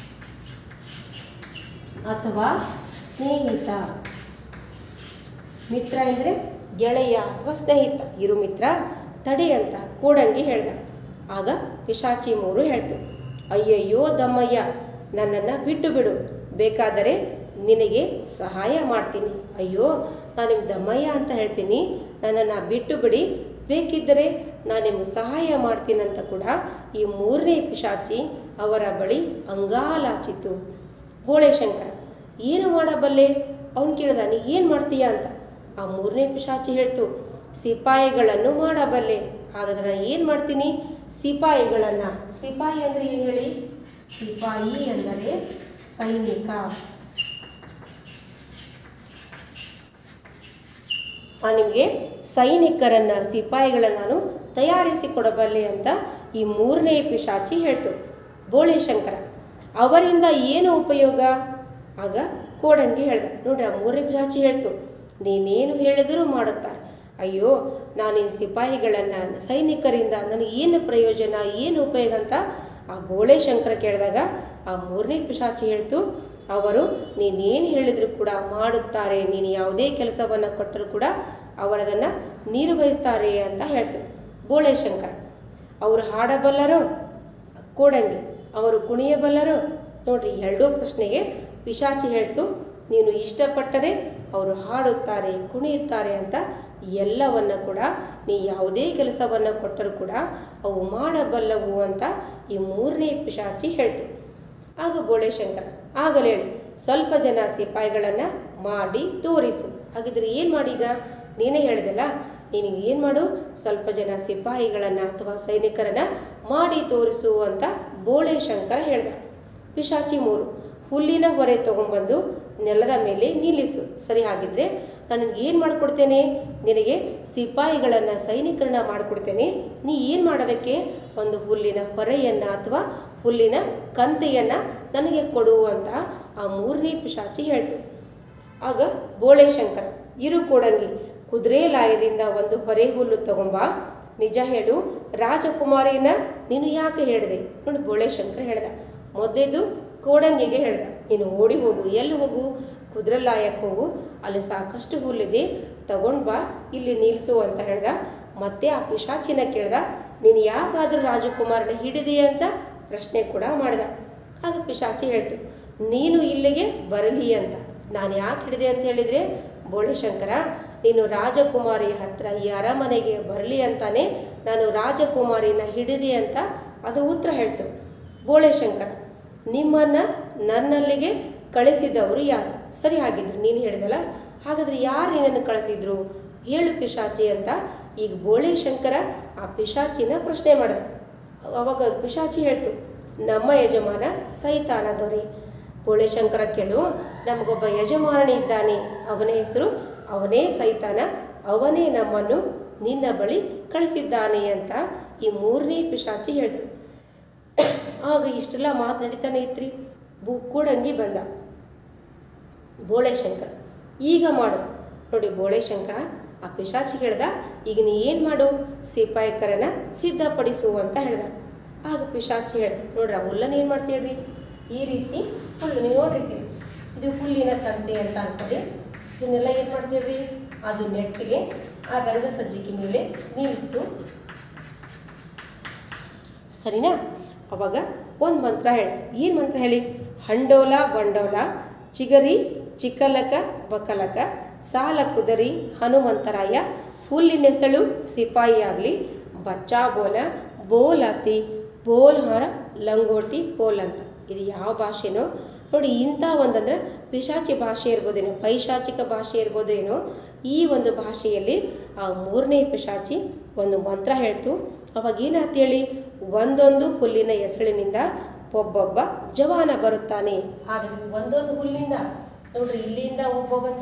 ಅಥವಾ ಸ್ನೇಹಿತ ಮಿತ್ರ ಎಂದರೆ ಗೆಳೆಯ ಅಥವಾ ಸ್ನೇಹಿತ ಇರು ಮಿತ್ರ ತಡೆ ಅಂತ ಕೋಡಂಗಿ ಹೇಳ್ದ ಆಗ ಪಿಶಾಚಿ ಮೂರು ಹೇಳ್ತು ಅಯ್ಯಯ್ಯೋ ದಮ್ಮಯ್ಯ ನನ್ನನ್ನು ಬಿಟ್ಟು ಬಿಡು ಬೇಕಾದರೆ ನಿನಗೆ ಸಹಾಯ ಮಾಡ್ತೀನಿ ಅಯ್ಯೋ ನಾನು ನಿಮ್ಗೆ ದಮ್ಮಯ್ಯ ಅಂತ ಹೇಳ್ತೀನಿ ನನ್ನನ್ನು ಬಿಟ್ಟು ಬಿಡಿ ಬೇಕಿದ್ದರೆ ನಾನು ನಿಮ್ಗೆ ಸಹಾಯ ಮಾಡ್ತೀನಂತ ಕೂಡ ಈ ಮೂರನೇ ಪಿಶಾಚಿ ಅವರ ಬಳಿ ಅಂಗಾಲಾಚಿತು ಬೋಳೆಶಂಕರ ಏನು ಮಾಡಬಲ್ಲೆ ಅವನು ಕೇಳ್ದ ನೀ ಏನು ಮಾಡ್ತೀಯ ಅಂತ ಆ ಮೂರನೇ ಪಿಶಾಚಿ ಹೇಳ್ತು ಸಿಪಾಯಿಗಳನ್ನು ಮಾಡಬಲ್ಲೆ ಹಾಗಾದ್ರೆ ನಾನು ಏನು ಮಾಡ್ತೀನಿ ಸಿಪಾಯಿಗಳನ್ನು ಸಿಪಾಯಿ ಅಂದರೆ ಏನು ಹೇಳಿ ಸಿಪಾಯಿ ಎಂದರೆ ಸೈನಿಕ ಆ ನಿಮಗೆ ಸೈನಿಕರನ್ನು ಸಿಪಾಯಿಗಳನ್ನು ನಾನು ತಯಾರಿಸಿ ಕೊಡಬಲ್ಲೆ ಅಂತ ಈ ಮೂರನೇ ಪಿಶಾಚಿ ಹೇಳ್ತು ಬೋಳೆಶಂಕರ ಅವರಿಂದ ಏನು ಉಪಯೋಗ ಆಗ ಕೋಡಂಗಿ ಹೇಳ್ದ ನೋಡ್ರಿ ಆ ಮೂರನೇ ಪಿಶಾಚಿ ಹೇಳ್ತು ನೀನೇನು ಹೇಳಿದರೂ ಮಾಡುತ್ತಾರೆ ಅಯ್ಯೋ ನಾನು ಈ ಸಿಪಾಯಿಗಳನ್ನು ಸೈನಿಕರಿಂದ ನನಗೆ ಏನು ಪ್ರಯೋಜನ ಏನು ಉಪಯೋಗ ಅಂತ ಆ ಬೋಳೆಶಂಕರ ಕೇಳಿದಾಗ ಆ ಮೂರನೇ ಪಿಶಾಚಿ ಹೇಳ್ತು ಅವರು ನೀನೇನು ಹೇಳಿದರೂ ಕೂಡ ಮಾಡುತ್ತಾರೆ ನೀನು ಯಾವುದೇ ಕೆಲಸವನ್ನು ಕೊಟ್ಟರೂ ಕೂಡ ಅವರದನ್ನು ನಿರ್ವಹಿಸ್ತಾರೆ ಅಂತ ಹೇಳ್ತು ಬೋಳೆಶಂಕರ ಅವರು ಹಾಡಬಲ್ಲರೋ ಕೋಡಂಗಿ ಅವರು ಕುಣಿಯಬಲ್ಲರೋ ನೋಡ್ರಿ ಎರಡೂ ಪ್ರಶ್ನೆಗೆ ಪಿಶಾಚಿ ಹೇಳ್ತು ನೀನು ಇಷ್ಟಪಟ್ಟರೆ ಅವರು ಹಾಡುತ್ತಾರೆ ಕುಣಿಯುತ್ತಾರೆ ಅಂತ ಎಲ್ಲವನ್ನ ಕೂಡ ನೀ ಯಾವುದೇ ಕೆಲಸವನ್ನು ಕೊಟ್ಟರೂ ಕೂಡ ಅವು ಮಾಡಬಲ್ಲವು ಅಂತ ಈ ಮೂರನೇ ಪಿಶಾಚಿ ಹೇಳ್ತು ಆಗ ಬೋಳೆಶಂಕರ ಆಗಲೇ ಹೇಳಿ ಸ್ವಲ್ಪ ಜನ ಸಿಪಾಯಿಗಳನ್ನು ಮಾಡಿ ತೋರಿಸು ಹಾಗಿದ್ರೆ ಏನು ಮಾಡೀಗ ನೀನೇ ಹೇಳಿದಲ್ಲ ನಿನಗೆ ಏನು ಮಾಡು ಸ್ವಲ್ಪ ಜನ ಸಿಪಾಯಿಗಳನ್ನು ಅಥವಾ ಸೈನಿಕರನ್ನು ಮಾಡಿ ತೋರಿಸು ಅಂತ ಬೋಳೆಶಂಕರ ಹೇಳ್ದ ಪಿಶಾಚಿ ಮೂರು ಹುಲ್ಲಿನ ಹೊರೆ ತಗೊಂಬಂದು ನೆಲದ ಮೇಲೆ ನಿಲ್ಲಿಸು ಸರಿ ಹಾಗಿದ್ರೆ ನಾನು ಏನು ಮಾಡಿಕೊಡ್ತೇನೆ ನಿನಗೆ ಸಿಪಾಯಿಗಳನ್ನು ಸೈನಿಕರನ್ನ ಮಾಡಿಕೊಡ್ತೇನೆ ನೀ ಏನು ಮಾಡೋದಕ್ಕೆ ಒಂದು ಹುಲ್ಲಿನ ಹೊರೆಯನ್ನು ಅಥವಾ ಹುಲ್ಲಿನ ಕಂತೆಯನ್ನು ನನಗೆ ಕೊಡು ಅಂತ ಆ ಮೂರನೇ ಪಿಶಾಚಿ ಹೇಳ್ತು ಆಗ ಬೋಳೆಶಂಕರ ಇರು ಕೊಡಂಗಿ ಕುದುರೆ ಲಾಯದಿಂದ ಒಂದು ಹೊರೆ ಹುಲ್ಲು ತಗೊಂಬ ನಿಜ ಹೇಳು ರಾಜಕುಮಾರಿನ ನೀನು ಯಾಕೆ ಹೇಳಿದೆ ನೋಡಿ ಬೋಳೆಶಂಕರ ಹೇಳ್ದ ಮೊದಲೇದು ಕೋಡಂಗಿಗೆ ಹೇಳ್ದ ನೀನು ಓಡಿ ಹೋಗು ಎಲ್ಲಿ ಹೋಗು ಕುದುರೆ ಲಾಯಕ್ಕೆ ಹೋಗು ಅಲ್ಲಿ ಸಾಕಷ್ಟು ಹುಲ್ಲಿದೆ ತಗೊಂಡ್ ಬಾ ಇಲ್ಲಿ ನಿಲ್ಲಿಸು ಅಂತ ಹೇಳ್ದ ಮತ್ತೆ ಆ ಪಿಶಾಚಿನ ಕೇಳ್ದ ನೀನು ಯಾಕಾದರೂ ರಾಜಕುಮಾರನ ಹಿಡಿದೆ ಅಂತ ಪ್ರಶ್ನೆ ಕೂಡ ಮಾಡ್ದ ಆಗ ಪಿಶಾಚಿ ಹೇಳ್ತು ನೀನು ಇಲ್ಲಿಗೆ ಬರಲಿ ಅಂತ ನಾನು ಯಾಕೆ ಹಿಡಿದೆ ಅಂತ ಹೇಳಿದರೆ ಬೋಳೆಶಂಕರ ನೀನು ರಾಜಕುಮಾರಿ ಹತ್ರ ಈ ಅರಮನೆಗೆ ಬರಲಿ ಅಂತಾನೆ ನಾನು ರಾಜಕುಮಾರಿನ ಹಿಡಿದೆ ಅಂತ ಅದು ಉತ್ತರ ಹೇಳ್ತು ಬೋಳೆಶಂಕರ ನಿಮ್ಮನ್ನು ನನ್ನಲ್ಲಿಗೆ ಕಳಿಸಿದವರು ಯಾರು ಸರಿ ಹಾಗಿದ್ರು ನೀನು ಹೇಳಿದಲ್ಲ ಹಾಗಾದ್ರೆ ಯಾರು ನಿನ್ನನ್ನು ಕಳಿಸಿದ್ರು ಹೇಳು ಪಿಶಾಚಿ ಅಂತ ಈಗ ಬೋಳೆಶಂಕರ ಆ ಪಿಶಾಚಿನ ಪ್ರಶ್ನೆ ಮಾಡಿದ ಅವಾಗ ಪಿಶಾಚಿ ಹೇಳ್ತು ನಮ್ಮ ಯಜಮಾನ ಸೈತಾನ ದೊರೆ ಬೋಳೆಶಂಕರ ಕೇಳು ನಮಗೊಬ್ಬ ಯಜಮಾನನೇ ಇದ್ದಾನೆ ಅವನ ಹೆಸರು ಅವನೇ ಸೈತಾನ ಅವನೇ ನಮ್ಮನ್ನು ನಿನ್ನ ಬಳಿ ಕಳಿಸಿದ್ದಾನೆ ಅಂತ ಈ ಮೂರನೇ ಪಿಶಾಚಿ ಹೇಳ್ತು ಆಗ ಇಷ್ಟೆಲ್ಲ ಮಾತು ನಡೀತಾನೆ ಇತ್ರಿ ಬು ಕೂಡಂಗಿ ಬಂದ ಬೋಳೆಶಂಕರ ಈಗ ಮಾಡು ನೋಡಿ ಬೋಳೆಶಂಕರ ಆ ಪಿಶಾಚಿ ಹೇಳ್ದ ಈಗ ನೀ ಏನು ಮಾಡು ಸಿಪಾಯಿಕರನ್ನ ಸಿದ್ಧಪಡಿಸು ಅಂತ ಹೇಳ್ದ ಆಗ ಪಿಶಾಚಿ ಹೇಳ್ದ ನೋಡ್ರಿ ಆ ಹುಲ್ಲನ್ನು ಏನು ಮಾಡ್ತೀಳ್ರಿ ಈ ರೀತಿ ಹುಲ್ಲು ನೀವು ನೋಡಿರ್ತೀರಿ ಇದು ಹುಲ್ಲಿನ ಕಂತೆ ಅಂತ ಅನ್ಕೊಳ್ಳಿ ಇದನ್ನೆಲ್ಲ ಏನು ಮಾಡ್ತೀಳ್ರಿ ಅದು ನೆಟ್ಟಿಗೆ ಆ ರಂಗ ಸಜ್ಜಿಕೆ ಮೇಲೆ ನಿಲ್ಲಿಸ್ತು ಸರಿನಾ ಅವಾಗ ಒಂದು ಮಂತ್ರ ಹೇಳಿ ಏನು ಮಂತ್ರ ಹೇಳಿ ಹಂಡೋಲ ಬಂಡೋಲ ಚಿಗರಿ ಚಿಕ್ಕಲಕ ಬಕಲಕ ಸಾಲ ಕುದರಿ ಹನುಮಂತರಾಯ ಹುಲ್ಲಿನೆಸಳು ಸಿಪಾಯಿ ಆಗಲಿ ಬಚ್ಚಾ ಬೋಲ ಬೋಲಾತಿ ಬೋಲ್ ಹಾರ ಲಂಗೋಟಿ ಕೋಲ್ ಅಂತ ಇದು ಯಾವ ಭಾಷೆನೋ ನೋಡಿ ಇಂಥ ಒಂದಂದ್ರೆ ಪಿಶಾಚಿ ಭಾಷೆ ಇರ್ಬೋದೇನೋ ಪೈಶಾಚಿಕ ಭಾಷೆ ಇರ್ಬೋದೇನೋ ಈ ಒಂದು ಭಾಷೆಯಲ್ಲಿ ಆ ಮೂರನೇ ಪಿಶಾಚಿ ಒಂದು ಮಂತ್ರ ಹೇಳ್ತು ಅವಾಗ ಏನಾಯ್ತು ಹೇಳಿ ಒಂದೊಂದು ಹುಲ್ಲಿನ ಹೆಸಳಿನಿಂದ ಒಬ್ಬೊಬ್ಬ ಜವಾನ ಬರುತ್ತಾನೆ ಹಾಗಾಗಿ ಒಂದೊಂದು ಹುಲ್ಲಿಂದ ನೋಡ್ರಿ ಇಲ್ಲಿಂದ ಒಬ್ಬ ಬಂದ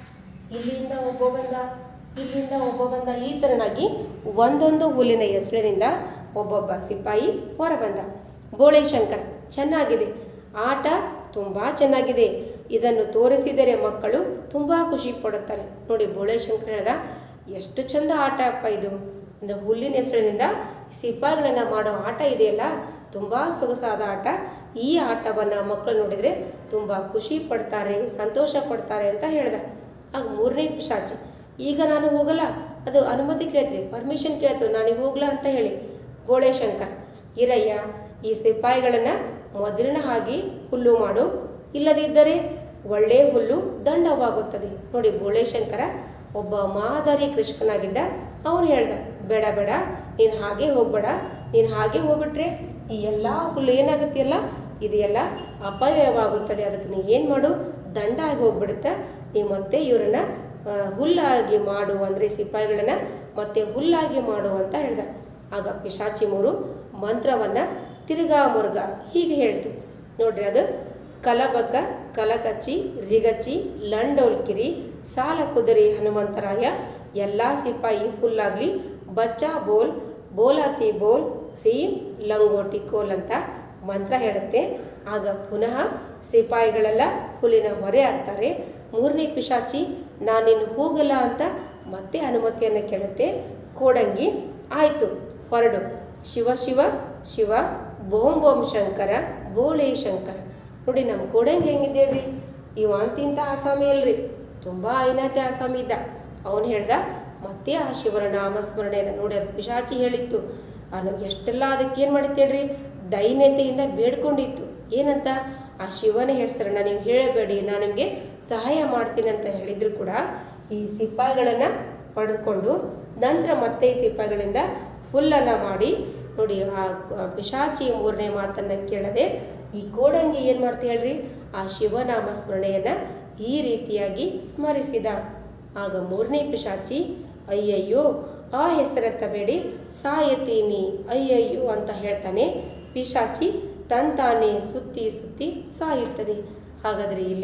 ಇಲ್ಲಿಂದ ಒಬ್ಬ ಬಂದ ಇಲ್ಲಿಂದ ಒಬ್ಬ ಬಂದ ಈ ಥರನಾಗಿ ಒಂದೊಂದು ಹುಲ್ಲಿನ ಹೆಸಳಿನಿಂದ ಒಬ್ಬೊಬ್ಬ ಸಿಪಾಯಿ ಹೊರ ಬಂದ ಬೋಳೆಶಂಕರ್ ಚೆನ್ನಾಗಿದೆ ಆಟ ತುಂಬ ಚೆನ್ನಾಗಿದೆ ಇದನ್ನು ತೋರಿಸಿದರೆ ಮಕ್ಕಳು ತುಂಬ ಖುಷಿ ಪಡುತ್ತಾರೆ ನೋಡಿ ಬೋಳೆಶಂಕರ್ ಹೇಳ್ದ ಎಷ್ಟು ಚಂದ ಆಟ ಅಪ್ಪ ಇದು ಅಂದರೆ ಹುಲ್ಲಿನ ಹೆಸರಿನಿಂದ ಸಿಪಾಯಿಗಳನ್ನು ಮಾಡೋ ಆಟ ಇದೆಯಲ್ಲ ತುಂಬ ಸೊಗಸಾದ ಆಟ ಈ ಆಟವನ್ನು ಮಕ್ಕಳು ನೋಡಿದರೆ ತುಂಬ ಖುಷಿ ಪಡ್ತಾರೆ ಸಂತೋಷ ಪಡ್ತಾರೆ ಅಂತ ಹೇಳ್ದ ಆಗ ಮೂರನೇ ಪಿಶಾಚಿ ಈಗ ನಾನು ಹೋಗಲ್ಲ ಅದು ಅನುಮತಿ ಕೇಳ್ತೀರಿ ಪರ್ಮಿಷನ್ ಕೇಳ್ತು ನಾನೀಗ ಹೋಗ್ಲಾ ಅಂತ ಹೇಳಿ ಬೋಳೆಶಂಕರ್ ಇರಯ್ಯ ಈ ಸಿಪಾಯಿಗಳನ್ನು ಮೊದಲಿನ ಹಾಗೆ ಹುಲ್ಲು ಮಾಡು ಇಲ್ಲದಿದ್ದರೆ ಒಳ್ಳೆ ಹುಲ್ಲು ದಂಡವಾಗುತ್ತದೆ ನೋಡಿ ಬೋಳೆಶಂಕರ ಒಬ್ಬ ಮಾದರಿ ಕೃಷಿಕನಾಗಿದ್ದ ಅವನು ಹೇಳ್ದ ಬೇಡ ಬೇಡ ನೀನು ಹಾಗೆ ಹೋಗ್ಬೇಡ ನೀನು ಹಾಗೆ ಹೋಗ್ಬಿಟ್ರೆ ಈ ಎಲ್ಲ ಹುಲ್ಲು ಏನಾಗುತ್ತೆಯಲ್ಲ ಇದೆಲ್ಲ ಅಪವ್ಯಯವಾಗುತ್ತದೆ ಅದಕ್ಕೆ ನೀ ಏನು ಮಾಡು ದಂಡ ಆಗಿ ಹೋಗ್ಬಿಡುತ್ತೆ ನೀವು ಮತ್ತೆ ಇವರನ್ನ ಆ, ಹುಲ್ಲಾಗಿ ಮಾಡು ಅಂದರೆ ಸಿಪಾಯಿಗಳನ್ನ ಮತ್ತೆ ಹುಲ್ಲಾಗಿ ಮಾಡು ಅಂತ ಹೇಳ್ದ ಆಗ ಪಿಶಾಚಿ ಮೂರು ಮಂತ್ರವನ್ನು ತಿರುಗಾ ಮುರುಗ ಹೀಗೆ ಹೇಳ್ತು ನೋಡ್ರಿ ಅದು ಕಲಬಕ ಕಲಕಚ್ಚಿ ರಿಗಚ್ಚಿ ಲಂಡೋಲ್ಕಿರಿ ಸಾಲ ಕುದುರೆ ಹನುಮಂತರಾಯ ಎಲ್ಲ ಸಿಪಾಯಿ ಹುಲ್ಲಾಗ್ಲಿ ಬಚ್ಚಾ ಬೋಲ್ ಬೋಲಾತಿ ಬೋಲ್ ಹ್ರೀಂ ಲಂಗೋಟಿ ಕೋಲ್ ಅಂತ ಮಂತ್ರ ಹೇಳುತ್ತೆ ಆಗ ಪುನಃ ಸಿಪಾಯಿಗಳೆಲ್ಲ ಹುಲ್ಲಿನ ಹೊರೆ ಆಗ್ತಾರೆ ಮೂರನೇ ಪಿಶಾಚಿ ನಾನಿನ್ನು ಹೋಗಲ್ಲ ಅಂತ ಮತ್ತೆ ಅನುಮತಿಯನ್ನು ಕೇಳುತ್ತೆ ಕೋಡಂಗಿ ಆಯಿತು ಹೊರಡು ಶಿವ ಶಿವ ಶಿವ ಬೋಂ ಬೋಂ ಶಂಕರ ಬೋಳೆ ಶಂಕರ ನೋಡಿ ನಮ್ಮ ಕೋಡಂಗಿ ಹೆಂಗಿದೆ ರೀ ಇವ ಅಂತಿಂತ ಆಸಾಮಿ ಅಲ್ರಿ ತುಂಬ ಐನಾತೆ ಆಸಾಮಿ ಇದ್ದ ಅವನು ಹೇಳ್ದ ಮತ್ತೆ ಆ ಶಿವನ ನಾಮಸ್ಮರಣೆಯನ್ನು ನೋಡಿ ಅದು ಪಿಶಾಚಿ ಹೇಳಿತ್ತು ಅದು ಎಷ್ಟೆಲ್ಲ ಅದಕ್ಕೆ ಏನು ಮಾಡಿತ್ತೇಳ್ರಿ ದೈನ್ಯತೆಯಿಂದ ಬೇಡ್ಕೊಂಡಿತ್ತು ಏನಂತ ಆ ಶಿವನ ಹೆಸರನ್ನ ನೀವು ಹೇಳಬೇಡಿ ನಾನು ನಿಮಗೆ ಸಹಾಯ ಮಾಡ್ತೀನಿ ಅಂತ ಹೇಳಿದ್ರು ಕೂಡ ಈ ಸಿಪಾಯಿಗಳನ್ನು ಪಡೆದುಕೊಂಡು ನಂತರ ಮತ್ತೆ ಈ ಸಿಪಾಯಿಗಳಿಂದ ಹುಲ್ಲನ್ನು ಮಾಡಿ ನೋಡಿ ಆ ಆ ಪಿಶಾಚಿ ಮೂರನೇ ಮಾತನ್ನು ಕೇಳದೆ ಈ ಕೋಡಂಗಿ ಏನು ಮಾಡ್ತಾ ಹೇಳ್ರಿ ಆ ಶಿವನಾಮ ಸ್ಮರಣೆಯನ್ನು ಈ ರೀತಿಯಾಗಿ ಸ್ಮರಿಸಿದ ಆಗ ಮೂರನೇ ಪಿಶಾಚಿ ಅಯ್ಯಯ್ಯೋ ಆ ಹೆಸರೆತ್ತಬೇಡಿ ಸಾಯತೀನಿ ಅಯ್ಯಯ್ಯೋ ಅಂತ ಹೇಳ್ತಾನೆ ಪಿಶಾಚಿ ತಂತಾನೆ ಸುತ್ತಿ ಸುತ್ತಿ ಸಾಯುತ್ತದೆ ಹಾಗಾದರೆ ಇಲ್ಲಿ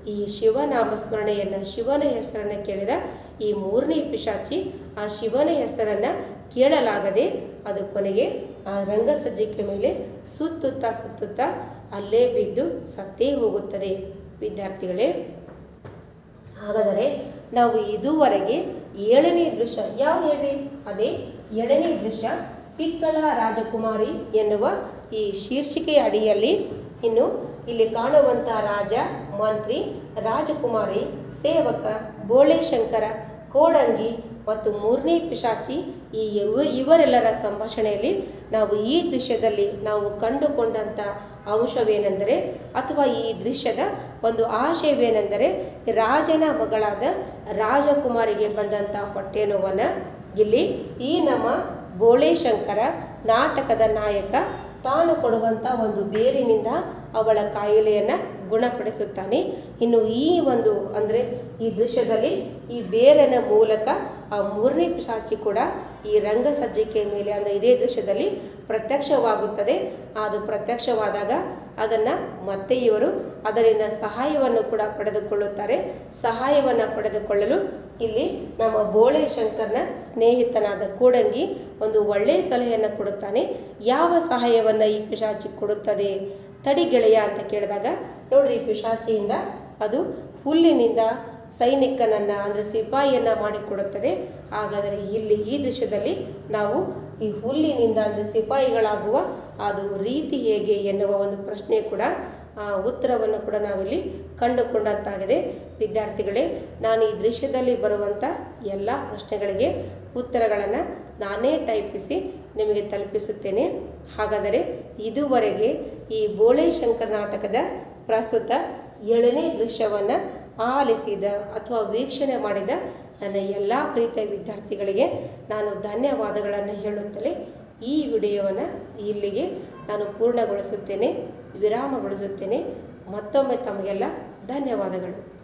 ಈ ಶಿವನಾಮ ಸ್ಮರಣೆಯನ್ನು ಶಿವನ ಹೆಸರನ್ನು ಕೇಳಿದ ಈ ಮೂರನೇ ಪಿಶಾಚಿ ಆ ಶಿವನ ಹೆಸರನ್ನು ಕೇಳಲಾಗದೆ ಅದು ಕೊನೆಗೆ ಆ ರಂಗಸಜ್ಜಿಕೆ ಮೇಲೆ ಸುತ್ತುತ್ತಾ ಸುತ್ತುತ್ತಾ ಅಲ್ಲೇ ಬಿದ್ದು ಸತ್ತೇ ಹೋಗುತ್ತದೆ ವಿದ್ಯಾರ್ಥಿಗಳೇ ಹಾಗಾದರೆ ನಾವು ಇದುವರೆಗೆ ಏಳನೇ ದೃಶ್ಯ ಯಾವ್ದು ಹೇಳ್ರಿ ಅದೇ ಏಳನೇ ದೃಶ್ಯ ಸಿಕ್ಕಳ ರಾಜಕುಮಾರಿ ಎನ್ನುವ ಈ ಶೀರ್ಷಿಕೆಯ ಅಡಿಯಲ್ಲಿ ಇನ್ನು ಇಲ್ಲಿ ಕಾಣುವಂಥ ರಾಜ ಮಂತ್ರಿ ರಾಜಕುಮಾರಿ ಸೇವಕ ಬೋಳೇಶಂಕರ ಕೋಡಂಗಿ ಮತ್ತು ಮೂರನೇ ಪಿಶಾಚಿ ಈ ಇವ ಇವರೆಲ್ಲರ ಸಂಭಾಷಣೆಯಲ್ಲಿ ನಾವು ಈ ದೃಶ್ಯದಲ್ಲಿ ನಾವು ಕಂಡುಕೊಂಡಂಥ ಅಂಶವೇನೆಂದರೆ ಅಥವಾ ಈ ದೃಶ್ಯದ ಒಂದು ಆಶಯವೇನೆಂದರೆ ರಾಜನ ಮಗಳಾದ ರಾಜಕುಮಾರಿಗೆ ಬಂದಂಥ ಹೊಟ್ಟೆ ನೋವನ್ನು ಇಲ್ಲಿ ಈ ನಮ್ಮ ಬೋಳೇಶಂಕರ ನಾಟಕದ ನಾಯಕ ತಾನು ಕೊಡುವಂಥ ಒಂದು ಬೇರಿನಿಂದ ಅವಳ ಕಾಯಿಲೆಯನ್ನು ಗುಣಪಡಿಸುತ್ತಾನೆ ಇನ್ನು ಈ ಒಂದು ಅಂದರೆ ಈ ದೃಶ್ಯದಲ್ಲಿ ಈ ಬೇರಿನ ಮೂಲಕ ಆ ಮೂರನೇ ಪಿಶಾಚಿ ಕೂಡ ಈ ರಂಗಸಜ್ಜಿಕೆ ಮೇಲೆ ಅಂದರೆ ಇದೇ ದೃಶ್ಯದಲ್ಲಿ ಪ್ರತ್ಯಕ್ಷವಾಗುತ್ತದೆ ಅದು ಪ್ರತ್ಯಕ್ಷವಾದಾಗ ಅದನ್ನು ಮತ್ತೆ ಇವರು ಅದರಿಂದ ಸಹಾಯವನ್ನು ಕೂಡ ಪಡೆದುಕೊಳ್ಳುತ್ತಾರೆ ಸಹಾಯವನ್ನು ಪಡೆದುಕೊಳ್ಳಲು ಇಲ್ಲಿ ನಮ್ಮ ಬೋಳೆ ಶಂಕರ್ನ ಸ್ನೇಹಿತನಾದ ಕೂಡಂಗಿ ಒಂದು ಒಳ್ಳೆಯ ಸಲಹೆಯನ್ನು ಕೊಡುತ್ತಾನೆ ಯಾವ ಸಹಾಯವನ್ನು ಈ ಪಿಶಾಚಿ ಕೊಡುತ್ತದೆ ತಡಿ ಗೆಳೆಯ ಅಂತ ಕೇಳಿದಾಗ ನೋಡ್ರಿ ಈ ಪಿಶಾಚಿಯಿಂದ ಅದು ಹುಲ್ಲಿನಿಂದ ಸೈನಿಕನನ್ನು ಅಂದರೆ ಸಿಪಾಯಿಯನ್ನು ಮಾಡಿಕೊಡುತ್ತದೆ ಹಾಗಾದರೆ ಇಲ್ಲಿ ಈ ದೃಶ್ಯದಲ್ಲಿ ನಾವು ಈ ಹುಲ್ಲಿನಿಂದ ಅಂದರೆ ಸಿಪಾಯಿಗಳಾಗುವ ಅದು ರೀತಿ ಹೇಗೆ ಎನ್ನುವ ಒಂದು ಪ್ರಶ್ನೆ ಕೂಡ ಆ, ಉತ್ತರವನ್ನು ಕೂಡ ನಾವಿಲ್ಲಿ ಕಂಡುಕೊಂಡಂತಾಗಿದೆ ವಿದ್ಯಾರ್ಥಿಗಳೇ ನಾನು ಈ ದೃಶ್ಯದಲ್ಲಿ ಬರುವಂಥ ಎಲ್ಲ ಪ್ರಶ್ನೆಗಳಿಗೆ ಉತ್ತರಗಳನ್ನು ನಾನೇ ಟೈಪಿಸಿ ನಿಮಗೆ ತಲುಪಿಸುತ್ತೇನೆ ಹಾಗಾದರೆ ಇದುವರೆಗೆ ಈ ಬೋಳೆ ಶಂಕರ್ ನಾಟಕದ ಪ್ರಸ್ತುತ ಏಳನೇ ದೃಶ್ಯವನ್ನು ಆಲಿಸಿದ ಅಥವಾ ವೀಕ್ಷಣೆ ಮಾಡಿದ ನನ್ನ ಎಲ್ಲ ಪ್ರೀತಿಯ ವಿದ್ಯಾರ್ಥಿಗಳಿಗೆ ನಾನು ಧನ್ಯವಾದಗಳನ್ನು ಹೇಳುತ್ತಲೇ ಈ ವಿಡಿಯೋವನ್ನು ಇಲ್ಲಿಗೆ ನಾನು ಪೂರ್ಣಗೊಳಿಸುತ್ತೇನೆ ವಿರಾಮಗೊಳಿಸುತ್ತೇನೆ ಮತ್ತೊಮ್ಮೆ ತಮಗೆಲ್ಲ ಧನ್ಯವಾದಗಳು